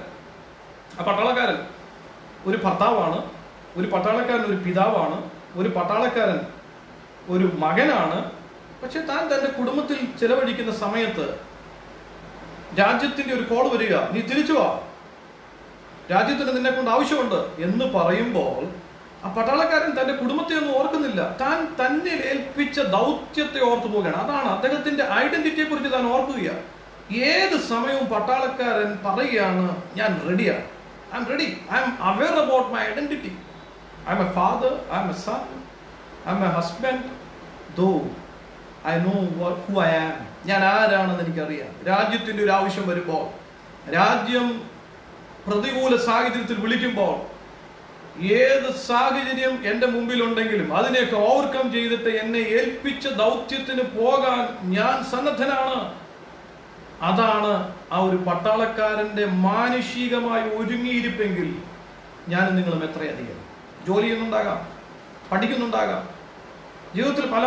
ആ പട്ടാളക്കാരൻ ഒരു ഭർത്താവാണ് ഒരു പട്ടാളക്കാരൻ ഒരു പിതാവാണ് ഒരു പട്ടാളക്കാരൻ ഒരു മകനാണ് പക്ഷെ താൻ തന്റെ കുടുംബത്തിൽ ചെലവഴിക്കുന്ന സമയത്ത് രാജ്യത്തിന്റെ ഒരു കോൾ വരിക നീ തിരിച്ചു വാ രാജ്യത്തിന് നിന്നെ കൊണ്ട് ആവശ്യമുണ്ട് എന്ന് പറയുമ്പോൾ ആ പട്ടാളക്കാരൻ തന്റെ കുടുംബത്തെ ഒന്നും ഓർക്കുന്നില്ല താൻ തന്നെ ഏൽപ്പിച്ച ദൗത്യത്തെ ഓർത്തു പോവുകയാണ് അതാണ് അദ്ദേഹത്തിന്റെ ഐഡന്റിറ്റിയെ കുറിച്ച് താൻ ഓർക്കുകയാണ് ഏത് സമയവും പട്ടാളക്കാരൻ പറയുകയാണ് ഞാൻ റെഡിയാണ് I am ready I am aware about my identity I am a father I am a son I am a husband though I know who I am ഞാൻ ആരാണെന്ന് എനിക്കറിയാം രാജ്യത്തിന്റെ ഒരു ആവശ്യം വരുമ്പോൾ രാജ്യം പ്രതികൂല സാഹചര്യത്തിൽ വിളിക്കുമ്പോൾ ഏത് സാഹചര്യം എൻ്റെ മുമ്പിലുണ്ടെങ്കിലും അതിനെയൊക്കെ ഓവർകം ചെയ്തിട്ട് എന്നെ ഏൽപ്പിച്ച ദൗത്യത്തിന് പോകാൻ ഞാൻ സന്നദ്ധനാണ് അതാണ് ആ ഒരു പട്ടാളക്കാരന്റെ മാനുഷികമായ ഒരുങ്ങിയിരിപ്പെങ്കിൽ ഞാൻ നിങ്ങളും എത്രയധികം ജോലി ചെയ്യുന്നുണ്ടാകാം പഠിക്കുന്നുണ്ടാകാം ജീവിതത്തിൽ പല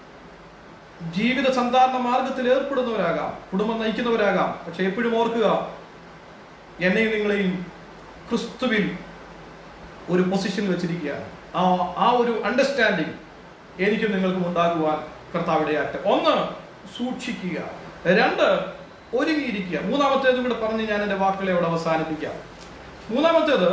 ജീവിത സന്ധാരണ മാർഗത്തിൽ ഏർപ്പെടുന്നവരാകാം കുടുംബം നയിക്കുന്നവരാകാം പക്ഷെ എപ്പോഴും ഓർക്കുക എന്നെയും നിങ്ങളെയും ക്രിസ്തുവിൽ ഒരു പൊസിഷനിൽ വെച്ചിരിക്കുകയാണ് ആ ആ ഒരു അണ്ടർസ്റ്റാൻഡിങ് എനിക്കും നിങ്ങൾക്കും ഉണ്ടാകുവാൻ കർത്താവിടെയാട്ടെ ഒന്ന് സൂക്ഷിക്കുക രണ്ട് ഒരുങ്ങിയിരിക്കുക മൂന്നാമത്തേതും കൂടെ പറഞ്ഞ് ഞാൻ എൻ്റെ വാക്കുകളെ അവിടെ അവസാനിപ്പിക്കാം മൂന്നാമത്തേത്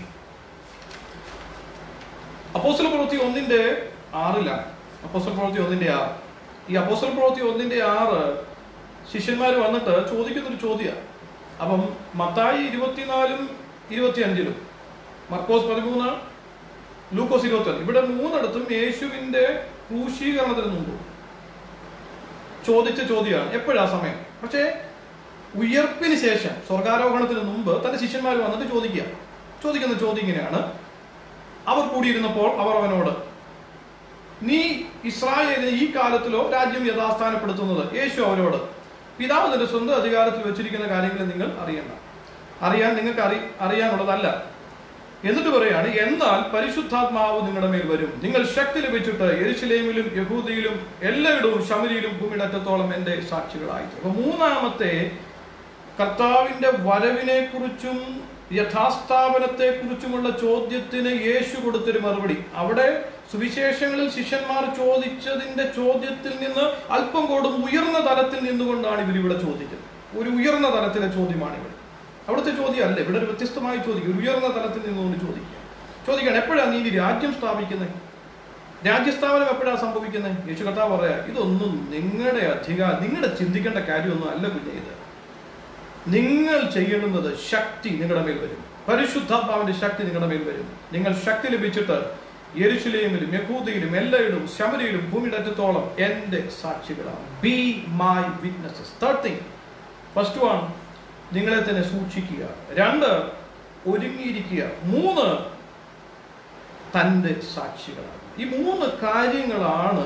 അപ്പോസ്റ്റൽ പ്രവൃത്തി ഒന്നിന്റെ ആറിലാണ് അപ്പോസ്റ്റൽ പ്രവൃത്തി ഒന്നിന്റെ ആറ് ഈ അപ്പോസ്റ്റൽ പ്രവൃത്തി ഒന്നിന്റെ ആറ് ശിഷ്യന്മാർ വന്നിട്ട് ചോദിക്കുന്നൊരു ചോദ്യമാണ് അപ്പം മത്തായി ഇരുപത്തിനാലും ഇരുപത്തിയഞ്ചിലും മർക്കോസ് പതിമൂന്ന് ലൂക്കോസ് ഇരുപത്തി ഇവിടെ മൂന്നിടത്തും യേശുവിന്റെ ക്രൂശീകരണത്തിന് മുമ്പ് ചോദിച്ച ചോദ്യമാണ് എപ്പോഴാ സമയം പക്ഷേ ഉയർപ്പിന് ശേഷം സ്വർഗാരോഹണത്തിന് മുമ്പ് തന്റെ ശിഷ്യന്മാർ വന്നിട്ട് ചോദിക്കുക ചോദിക്കുന്ന ചോദ്യം ഇങ്ങനെയാണ് അവർ കൂടിയിരുന്നപ്പോൾ അവർ അവനോട് നീ ഇസ്രായേലിനെ ഈ കാലത്തിലോ രാജ്യം യഥാസ്ഥാനപ്പെടുത്തുന്നത് യേശു അവരോട് പിതാവ് തന്റെ സ്വന്തം അധികാരത്തിൽ വെച്ചിരിക്കുന്ന കാര്യങ്ങൾ നിങ്ങൾ അറിയണ്ട അറിയാൻ നിങ്ങൾക്ക് അറി അറിയാനുള്ളതല്ല എന്നിട്ട് പറയാണ് എന്നാൽ പരിശുദ്ധാത്മാവ് നിങ്ങളുടെ മേൽ വരും നിങ്ങൾ ശക്തി ലഭിച്ചിട്ട് എരിശിലേമിലും യഹൂദിയിലും എല്ലായിടവും ശമരിയിലും ഭൂമിയുടെ അറ്റത്തോളം എന്റെ സാക്ഷികളായി അപ്പൊ മൂന്നാമത്തെ കർത്താവിന്റെ വരവിനെ കുറിച്ചും യഥാസ്ഥാപനത്തെ കുറിച്ചുമുള്ള ചോദ്യത്തിന് യേശു കൊടുത്തൊരു മറുപടി അവിടെ സുവിശേഷങ്ങളിൽ ശിഷ്യന്മാർ ചോദിച്ചതിന്റെ ചോദ്യത്തിൽ നിന്ന് അല്പം കൂടും ഉയർന്ന തലത്തിൽ നിന്നുകൊണ്ടാണ് ഇവർ ഇവിടെ ചോദിക്കുന്നത് ഒരു ഉയർന്ന തലത്തിലെ ചോദ്യമാണ് ഇവിടെ അവിടുത്തെ ചോദ്യം അല്ല ഇവിടെ ഒരു വ്യത്യസ്തമായ ചോദ്യം ഒരു ഉയർന്ന തലത്തിൽ നിന്നുകൊണ്ട് ചോദിക്കുക ചോദിക്കണം എപ്പോഴാണ് നീ ഇനി രാജ്യം സ്ഥാപിക്കുന്നത് രാജ്യസ്ഥാപനം എപ്പോഴാണ് സംഭവിക്കുന്നത് യേശു കർത്താവ് പറയാ ഇതൊന്നും നിങ്ങളുടെ അധികാരം നിങ്ങളുടെ ചിന്തിക്കേണ്ട കാര്യമൊന്നും അല്ല കുഞ്ഞെ ഇത് നിങ്ങൾ ചെയ്യേണ്ടുന്നത് ശക്തി നിങ്ങളുടെ മേൽ വരും പരിശുദ്ധാത്മാവിന്റെ ശക്തി നിങ്ങളുടെ മേൽ വരും നിങ്ങൾ ശക്തി ലഭിച്ചിട്ട് യെരുശലേമിലും യഹൂദയിലും എല്ലായിടും ശമരിയിലും ഭൂമിയുടെ അറ്റത്തോളം എന്റെ സാക്ഷികളാണ് be my witnesses third thing first one നിങ്ങളെ തന്നെ സൂക്ഷിക്കുക രണ്ട് ഒരുങ്ങിയിരിക്കുക മൂന്ന് തൻ്റെ സാക്ഷികളാണ് ഈ മൂന്ന് കാര്യങ്ങളാണ്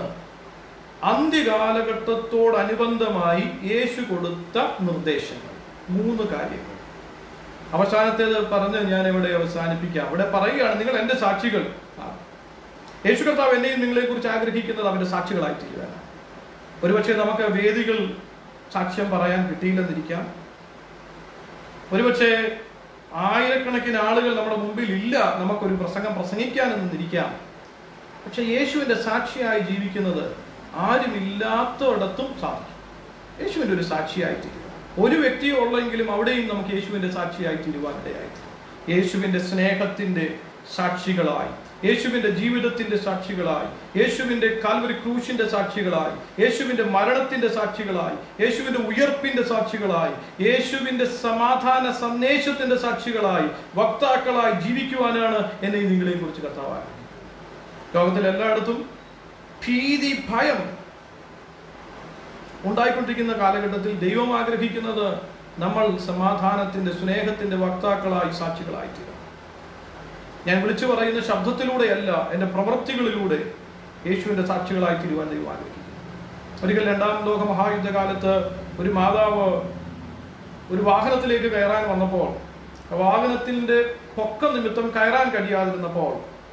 അന്ത്യകാലഘട്ടത്തോടനുബന്ധമായി യേശു കൊടുത്ത നിർദ്ദേശങ്ങൾ മൂന്ന് കാര്യങ്ങൾ അവസാനത്തേത് പറഞ്ഞ് ഞാൻ ഇവിടെ അവസാനിപ്പിക്കാം അവിടെ പറയുകയാണ് നിങ്ങൾ എൻ്റെ സാക്ഷികൾ ആണ് യേശു കർത്താവ് എന്നെയും നിങ്ങളെ കുറിച്ച് ആഗ്രഹിക്കുന്നത് അവന്റെ സാക്ഷികളായി തീരുവാനാണ് ഒരുപക്ഷെ നമുക്ക് വേദികൾ സാക്ഷ്യം പറയാൻ കിട്ടിയില്ലെന്നിരിക്കാം ഒരുപക്ഷെ ആയിരക്കണക്കിന് ആളുകൾ നമ്മുടെ മുമ്പിൽ ഇല്ല നമുക്കൊരു പ്രസംഗം പ്രസംഗിക്കാനെന്നിരിക്കാം പക്ഷെ യേശുവിന്റെ സാക്ഷിയായി ജീവിക്കുന്നത് ആരുമില്ലാത്തയിടത്തും സാധിക്കും യേശുവിന്റെ ഒരു സാക്ഷിയായി തീരുക ഒരു വ്യക്തിയോ ഉള്ളെങ്കിലും അവിടെയും നമുക്ക് യേശുവിന്റെ സാക്ഷിയായി തീരുവാൻ ഇടയായി യേശുവിന്റെ സ്നേഹത്തിന്റെ സാക്ഷികളായി യേശുവിന്റെ ജീവിതത്തിന്റെ സാക്ഷികളായി യേശുവിന്റെ കാൽവരി ക്രൂശിന്റെ സാക്ഷികളായി യേശുവിന്റെ മരണത്തിന്റെ സാക്ഷികളായി യേശുവിന്റെ ഉയർപ്പിന്റെ സാക്ഷികളായി യേശുവിന്റെ സമാധാന സന്ദേശത്തിന്റെ സാക്ഷികളായി വക്താക്കളായി ജീവിക്കുവാനാണ് എന്നെ നിങ്ങളെയും കുറിച്ച് കർത്താവാണ് ലോകത്തിൽ എല്ലായിടത്തും ഭീതി ഭയം ഉണ്ടായിക്കൊണ്ടിരിക്കുന്ന കാലഘട്ടത്തിൽ ദൈവം ആഗ്രഹിക്കുന്നത് നമ്മൾ സമാധാനത്തിന്റെ സ്നേഹത്തിന്റെ വക്താക്കളായി സാക്ഷികളായി തീരണം ഞാൻ വിളിച്ചു പറയുന്ന ശബ്ദത്തിലൂടെയല്ല എൻ്റെ പ്രവൃത്തികളിലൂടെ യേശുവിന്റെ സാക്ഷികളായി തീരുവാൻ ദൈവം ആഗ്രഹിക്കുന്നു ഒരിക്കൽ രണ്ടാം ലോക മഹായുദ്ധകാലത്ത് ഒരു മാതാവ് ഒരു വാഹനത്തിലേക്ക് കയറാൻ വന്നപ്പോൾ ആ വാഹനത്തിന്റെ പൊക്ക നിമിത്തം കയറാൻ കഴിയാതിരുന്നപ്പോൾ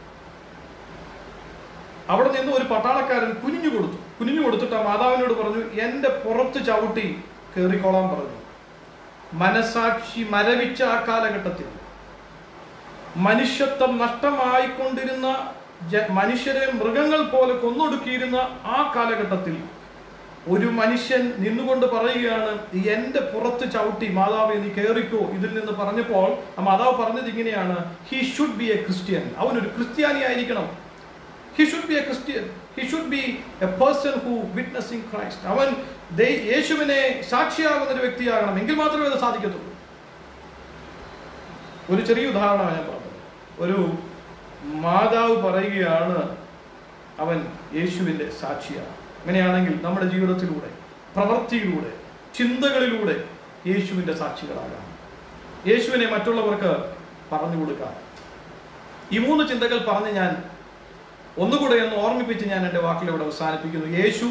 അവിടെ നിന്ന് ഒരു പട്ടാളക്കാരൻ കുനിഞ്ഞു കൊടുത്തു കുനിഞ്ഞു കൊടുത്തിട്ട് ആ മാതാവിനോട് പറഞ്ഞു എൻ്റെ പുറത്ത് ചവിട്ടി കയറിക്കോളാൻ പറഞ്ഞു മനസാക്ഷി മരവിച്ച ആ കാലഘട്ടത്തിൽ മനുഷ്യത്വം നഷ്ടമായിക്കൊണ്ടിരുന്ന ജ- മനുഷ്യരെ മൃഗങ്ങൾ പോലെ കൊന്നൊടുക്കിയിരുന്ന ആ കാലഘട്ടത്തിൽ ഒരു മനുഷ്യൻ നിന്നുകൊണ്ട് പറയുകയാണ് എന്റെ പുറത്ത് ചവിട്ടി മാതാവ് നീ കയറിക്കോ ഇതിൽ നിന്ന് പറഞ്ഞപ്പോൾ ആ മാതാവ് പറഞ്ഞത് ഇങ്ങനെയാണ് he should be a Christian അവൻ ഒരു ക്രിസ്ത്യാനി ആയിരിക്കണം he should be a Christian he should be a person who witnessing Christ അവൻ ദൈ- യേശുവിനെ സാക്ഷിയാകുന്ന ഒരു വ്യക്തിയാകണം എങ്കിൽ മാത്രമേ അത് സാധിക്കത്തുള്ളൂ ഒരു ചെറിയ ഉദാഹരണമാണ് ഞാൻ പറഞ്ഞത് ഒരു മാതാവ് പറയുകയാണ് അവൻ യേശുവിൻ്റെ സാക്ഷിയാണ് അങ്ങനെയാണെങ്കിൽ നമ്മുടെ ജീവിതത്തിലൂടെ പ്രവൃത്തിയിലൂടെ ചിന്തകളിലൂടെ യേശുവിൻ്റെ സാക്ഷികളാകാം യേശുവിനെ മറ്റുള്ളവർക്ക് പറഞ്ഞു കൊടുക്കാം ഈ മൂന്ന് ചിന്തകൾ പറഞ്ഞ് ഞാൻ ഒന്നുകൂടെ ഒന്ന് ഓർമ്മിപ്പിച്ച് ഞാൻ എൻ്റെ വാക്കിലൂടെ അവസാനിപ്പിക്കുന്നു യേശു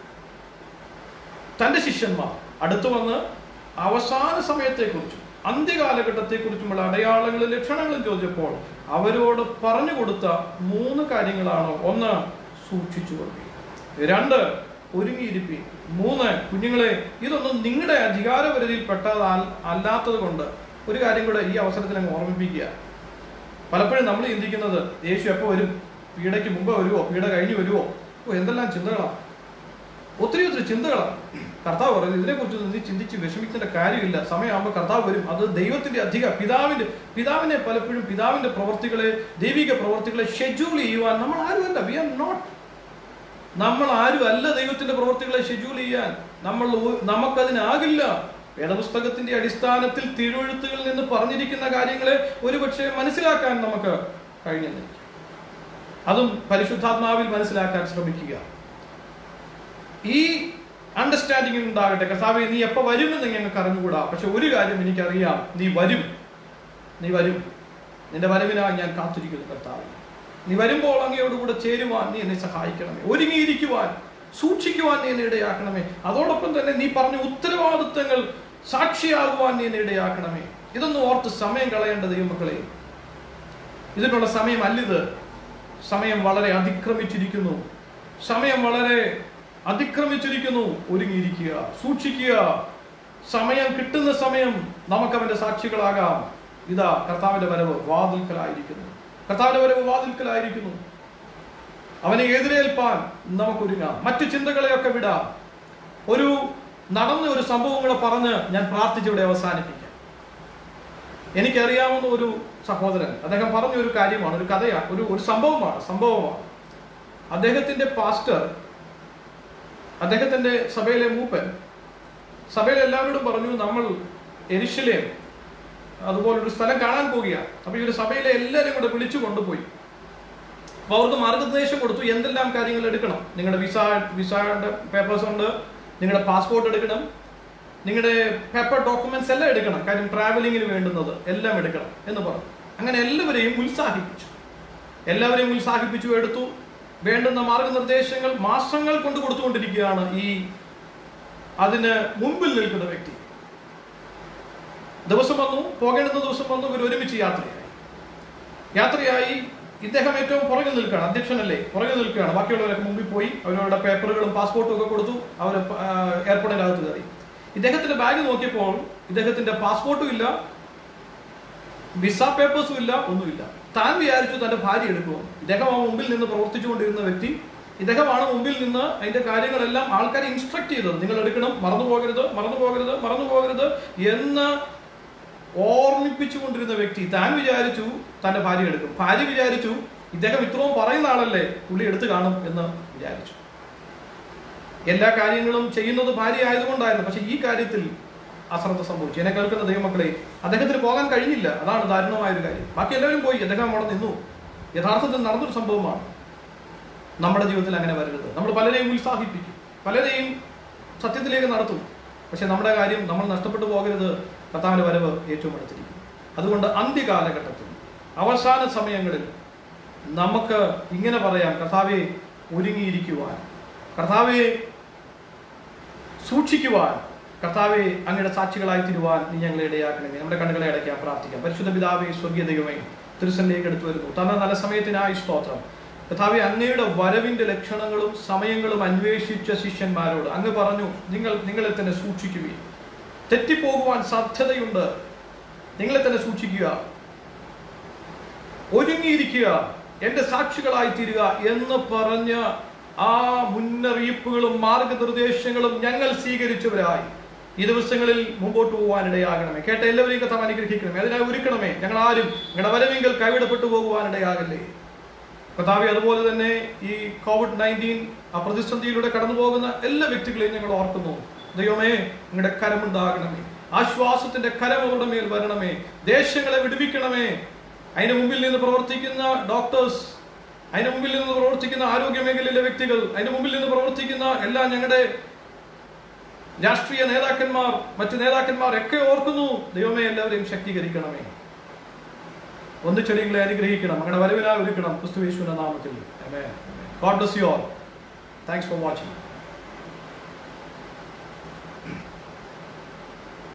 തൻ്റെ ശിഷ്യന്മാർ അടുത്തു വന്ന് അവസാന സമയത്തെക്കുറിച്ചും അന്ത്യകാലഘട്ടത്തെക്കുറിച്ചുമുള്ള അടയാളങ്ങളും ലക്ഷണങ്ങളും ചോദിച്ചപ്പോൾ അവരോട് പറഞ്ഞു കൊടുത്ത മൂന്ന് കാര്യങ്ങളാണ് ഒന്ന് സൂക്ഷിച്ചു കൊള്ളുക രണ്ട് ഒരുങ്ങിയിരിപ്പി മൂന്ന് കുഞ്ഞുങ്ങളെ ഇതൊന്നും നിങ്ങളുടെ അധികാരപരിധിയിൽ പെട്ടതാ അല്ലാത്തത് കൊണ്ട് ഒരു കാര്യം കൂടെ ഈ അവസരത്തിൽ അങ്ങ് ഓർമ്മിപ്പിക്കുക പലപ്പോഴും നമ്മൾ ചിന്തിക്കുന്നത് യേശു എപ്പോൾ വരും പീഡയ്ക്ക് മുമ്പ് വരുമോ പീഡ കഴിഞ്ഞ് വരുമോ ഓ എന്തെല്ലാം ചിന്തകളാണ് ഒത്തിരി ഒത്തിരി ചിന്തകളാണ് കർത്താവ് പറയുന്നത് ഇതിനെക്കുറിച്ച് നീ ചിന്തിച്ച് വിഷമിക്കേണ്ട കാര്യമില്ല സമയമാകുമ്പോൾ കർത്താവ് വരും അത് ദൈവത്തിന്റെ അധിക പിതാവിന്റെ പിതാവിനെ പലപ്പോഴും പിതാവിന്റെ പ്രവർത്തികളെ ദൈവിക പ്രവർത്തികളെ ഷെഡ്യൂൾ ചെയ്യുവാൻ നമ്മൾ ആരുമല്ല വി ആർ നോട്ട് നമ്മൾ ആരും അല്ല ദൈവത്തിന്റെ പ്രവർത്തികളെ ഷെഡ്യൂൾ ചെയ്യാൻ നമ്മൾ ഒ- നമുക്കതിനാകില്ല വേദപുസ്തകത്തിന്റെ അടിസ്ഥാനത്തിൽ തിരുവഴുത്തുകളിൽ നിന്ന് പറഞ്ഞിരിക്കുന്ന കാര്യങ്ങളെ ഒരുപക്ഷെ മനസ്സിലാക്കാൻ നമുക്ക് കഴിഞ്ഞെന്നിരിക്കും അതും പരിശുദ്ധാത്മാവിൽ മനസ്സിലാക്കാൻ ശ്രമിക്കുക ഈ അണ്ടർസ്റ്റാൻഡിംഗ് ഉണ്ടാകട്ടെ കർത്താവെ നീ എപ്പോ വരുമെന്ന് ഞങ്ങൾക്ക് അറിഞ്ഞുകൂടാ പക്ഷെ ഒരു കാര്യം എനിക്കറിയാം നീ വരും നീ വരും നിന്റെ വരവിനായി ഞാൻ കാത്തിരിക്കുന്നു കർത്താവെ നീ വരുമ്പോൾ അങ്ങയോടുകൂടെ ചേരുവാൻ നീ എന്നെ സഹായിക്കണമേ ഒരുങ്ങിയിരിക്കുവാൻ സൂക്ഷിക്കുവാൻ നീ എന്നെ ഇടയാക്കണമേ അതോടൊപ്പം തന്നെ നീ പറഞ്ഞ ഉത്തരവാദിത്തങ്ങൾ സാക്ഷിയാകുവാൻ നീ എന്നെ ഇടയാക്കണമേ ഇതൊന്നും ഓർത്ത് സമയം കളയേണ്ട ദൈവമക്കളെ ഇതിനുള്ള സമയമല്ലിത് സമയം വളരെ അതിക്രമിച്ചിരിക്കുന്നു സമയം വളരെ അതിക്രമിച്ചിരിക്കുന്നു ഒരുങ്ങിയിരിക്കുക സൂക്ഷിക്കുക സമയം കിട്ടുന്ന സമയം നമുക്ക് അവന്റെ സാക്ഷികളാകാം ഇതാ കർത്താവിന്റെ വരവ് വാതിൽക്കലായിരിക്കുന്നു കർത്താവിന്റെ വരവ് വാതിൽക്കലായിരിക്കുന്നു അവനെ എതിരേൽപ്പാൻ നമുക്കൊരുങ്ങാം മറ്റു ചിന്തകളെയൊക്കെ വിടാം ഒരു നടന്ന ഒരു സംഭവം കൂടെ പറഞ്ഞ് ഞാൻ പ്രാർത്ഥിച്ചിവിടെ അവസാനിപ്പിക്കാം എനിക്കറിയാവുന്ന ഒരു സഹോദരൻ അദ്ദേഹം പറഞ്ഞ ഒരു കാര്യമാണ് ഒരു കഥയാണ് ഒരു ഒരു സംഭവമാണ് സംഭവമാണ് അദ്ദേഹത്തിന്റെ പാസ്റ്റർ അദ്ദേഹത്തിന്റെ സഭയിലെ മൂപ്പൻ സഭയിൽ എല്ലാവരോടും പറഞ്ഞു നമ്മൾ എരിശിലേം അതുപോലെ ഒരു സ്ഥലം കാണാൻ പോവുകയാണ് അപ്പൊ ഈ ഒരു സഭയിലെ എല്ലാവരും കൂടെ വിളിച്ചു കൊണ്ടുപോയി അപ്പൊ അവർക്ക് മാർഗനിർദ്ദേശം കൊടുത്തു എന്തെല്ലാം കാര്യങ്ങൾ എടുക്കണം നിങ്ങളുടെ വിസ വിസയുടെ പേപ്പേഴ്സ് ഉണ്ട് നിങ്ങളുടെ പാസ്പോർട്ട് എടുക്കണം നിങ്ങളുടെ പേപ്പർ ഡോക്യുമെന്റ്സ് എല്ലാം എടുക്കണം കാര്യം ട്രാവലിങ്ങിന് വേണ്ടുന്നത് എല്ലാം എടുക്കണം എന്ന് പറഞ്ഞു അങ്ങനെ എല്ലാവരെയും ഉത്സാഹിപ്പിച്ചു എല്ലാവരെയും ഉത്സാഹിപ്പിച്ചു എടുത്തു വേണ്ടുന്ന മാർഗനിർദ്ദേശങ്ങൾ മാസങ്ങൾ കൊണ്ട് കൊടുത്തുകൊണ്ടിരിക്കുകയാണ് ഈ അതിന് മുമ്പിൽ നിൽക്കുന്ന വ്യക്തി ദിവസം വന്നു പോകേണ്ടുന്ന ദിവസം വന്നു ഇവർ ഒരുമിച്ച് യാത്രയായി യാത്രയായി ഇദ്ദേഹം ഏറ്റവും പുറകിൽ നിൽക്കുകയാണ് അധ്യക്ഷനല്ലേ പുറകിൽ നിൽക്കുകയാണ് ബാക്കിയുള്ളവരൊക്കെ മുമ്പിൽ പോയി അവരുടെ പേപ്പറുകളും പാസ്പോർട്ടും ഒക്കെ കൊടുത്തു അവർ എയർപോർട്ടിനകത്ത് കയറി ഇദ്ദേഹത്തിന്റെ ബാഗ് നോക്കിയപ്പോൾ ഇദ്ദേഹത്തിന്റെ പാസ്പോർട്ടും ഇല്ല വിസ പേപ്പേഴ്സും ഇല്ല ഒന്നുമില്ല താൻ വിചാരിച്ചു തന്റെ ഭാര്യ എടുക്കുമെന്ന് ഇദ്ദേഹം ആ മുമ്പിൽ നിന്ന് പ്രവർത്തിച്ചുകൊണ്ടിരുന്ന വ്യക്തി ഇദ്ദേഹമാണ് മുമ്പിൽ നിന്ന് അതിന്റെ കാര്യങ്ങളെല്ലാം ആൾക്കാരെ ഇൻസ്ട്രക്ട് ചെയ്തത് നിങ്ങൾ എടുക്കണം മറന്നു പോകരുത് മറന്നു പോകരുത് മറന്നു പോകരുത് എന്ന് ഓർമ്മിപ്പിച്ചുകൊണ്ടിരുന്ന വ്യക്തി താൻ വിചാരിച്ചു തന്റെ ഭാര്യ എടുക്കും ഭാര്യ വിചാരിച്ചു ഇദ്ദേഹം ഇത്രയും പറയുന്ന ആളല്ലേ പുള്ളി എടുത്തു കാണും എന്ന് വിചാരിച്ചു എല്ലാ കാര്യങ്ങളും ചെയ്യുന്നത് ഭാര്യ ആയതുകൊണ്ടായിരുന്നു പക്ഷെ ഈ കാര്യത്തിൽ അശ്രദ്ധ സംഭവിച്ചു എന്നെ കേൾക്കുന്ന ദൈവമക്കളെ അദ്ദേഹത്തിന് പോകാൻ കഴിഞ്ഞില്ല അതാണ് ദാരുണമായ ഒരു കാര്യം ബാക്കി എല്ലാവരും പോയി അദ്ദേഹം അവിടെ നിന്നു യഥാർത്ഥത്തിൽ നടന്നൊരു സംഭവമാണ് നമ്മുടെ ജീവിതത്തിൽ അങ്ങനെ വരരുത് നമ്മൾ പലരെയും ഉത്സാഹിപ്പിക്കും പലരെയും സത്യത്തിലേക്ക് നടത്തും പക്ഷെ നമ്മുടെ കാര്യം നമ്മൾ നഷ്ടപ്പെട്ടു പോകരുത് കർത്താവിന്റെ വരവ് ഏറ്റവും അടുത്തിരിക്കും അതുകൊണ്ട് അന്ത്യകാലഘട്ടത്തിൽ അവസാന സമയങ്ങളിൽ നമുക്ക് ഇങ്ങനെ പറയാം കർത്താവെ ഒരുങ്ങിയിരിക്കുവാൻ കർത്താവെ സൂക്ഷിക്കുവാൻ കർത്താവെ അങ്ങയുടെ സാക്ഷികളായി തീരുവാൻ നീ ഞങ്ങളെ ഇടയാക്കണമേ നമ്മുടെ കണ്ണുകളെ അടയ്ക്കാൻ പ്രാർത്ഥിക്കാം പരിശുദ്ധ പിതാവേ സ്വർഗീയ ദൈവമേ തിരുസന്നിലേക്ക് എടുത്തു വരുന്നു തന്ന നല്ല സമയത്തിനായി സ്തോത്രം കർത്താവെ അങ്ങയുടെ വരവിന്റെ ലക്ഷണങ്ങളും സമയങ്ങളും അന്വേഷിച്ച ശിഷ്യന്മാരോട് അങ്ങ് പറഞ്ഞു നിങ്ങൾ നിങ്ങളെ തന്നെ സൂക്ഷിക്കുകയും തെറ്റിപ്പോകുവാൻ സാധ്യതയുണ്ട് നിങ്ങളെ തന്നെ സൂക്ഷിക്കുക ഒരുങ്ങിയിരിക്കുക എന്റെ സാക്ഷികളായി തീരുക എന്ന് പറഞ്ഞ ആ മുന്നറിയിപ്പുകളും മാർഗനിർദ്ദേശങ്ങളും ഞങ്ങൾ സ്വീകരിച്ചവരായി ഈ ദിവസങ്ങളിൽ മുമ്പോട്ട് പോകാൻ ഇടയാകണമേ കേട്ട എല്ലാവരെയും കഥ അനുഗ്രഹിക്കണമേ അതിനായി ഒരുക്കണമേ ഞങ്ങൾ ആരും ഞങ്ങളുടെ വരവെങ്കിൽ കൈവിടപ്പെട്ടു പോകുവാൻ ഇടയാകല്ലേ കഥാവി അതുപോലെ തന്നെ ഈ കോവിഡ് നയൻറ്റീൻ ആ പ്രതിസന്ധിയിലൂടെ കടന്നു പോകുന്ന എല്ലാ വ്യക്തികളെയും ഞങ്ങൾ ഓർക്കുന്നു ദൈവമേ നിങ്ങളുടെ കരമുണ്ടാകണമേ ആശ്വാസത്തിന്റെ കരം അവരുടെ മേൽ വരണമേ ദേശങ്ങളെ വിടുവിക്കണമേ അതിന് മുമ്പിൽ നിന്ന് പ്രവർത്തിക്കുന്ന ഡോക്ടേഴ്സ് അതിന് മുമ്പിൽ നിന്ന് പ്രവർത്തിക്കുന്ന ആരോഗ്യ മേഖലയിലെ വ്യക്തികൾ അതിന് മുമ്പിൽ നിന്ന് പ്രവർത്തിക്കുന്ന എല്ലാ ഞങ്ങളുടെ രാഷ്ട്രീയ നേതാക്കന്മാർ മറ്റ് നേതാക്കന്മാർ ഒക്കെ ഓർക്കുന്നു ദൈവമേ എല്ലാവരെയും ശക്തീകരിക്കണമേ ഒന്ന് ചെടികളെ അനുഗ്രഹിക്കണം അങ്ങനെ വരവിനായി ഒരുക്കണം ക്രിസ്തു യേശുവിന്റെ നാമത്തിൽ God bless you all thanks for watching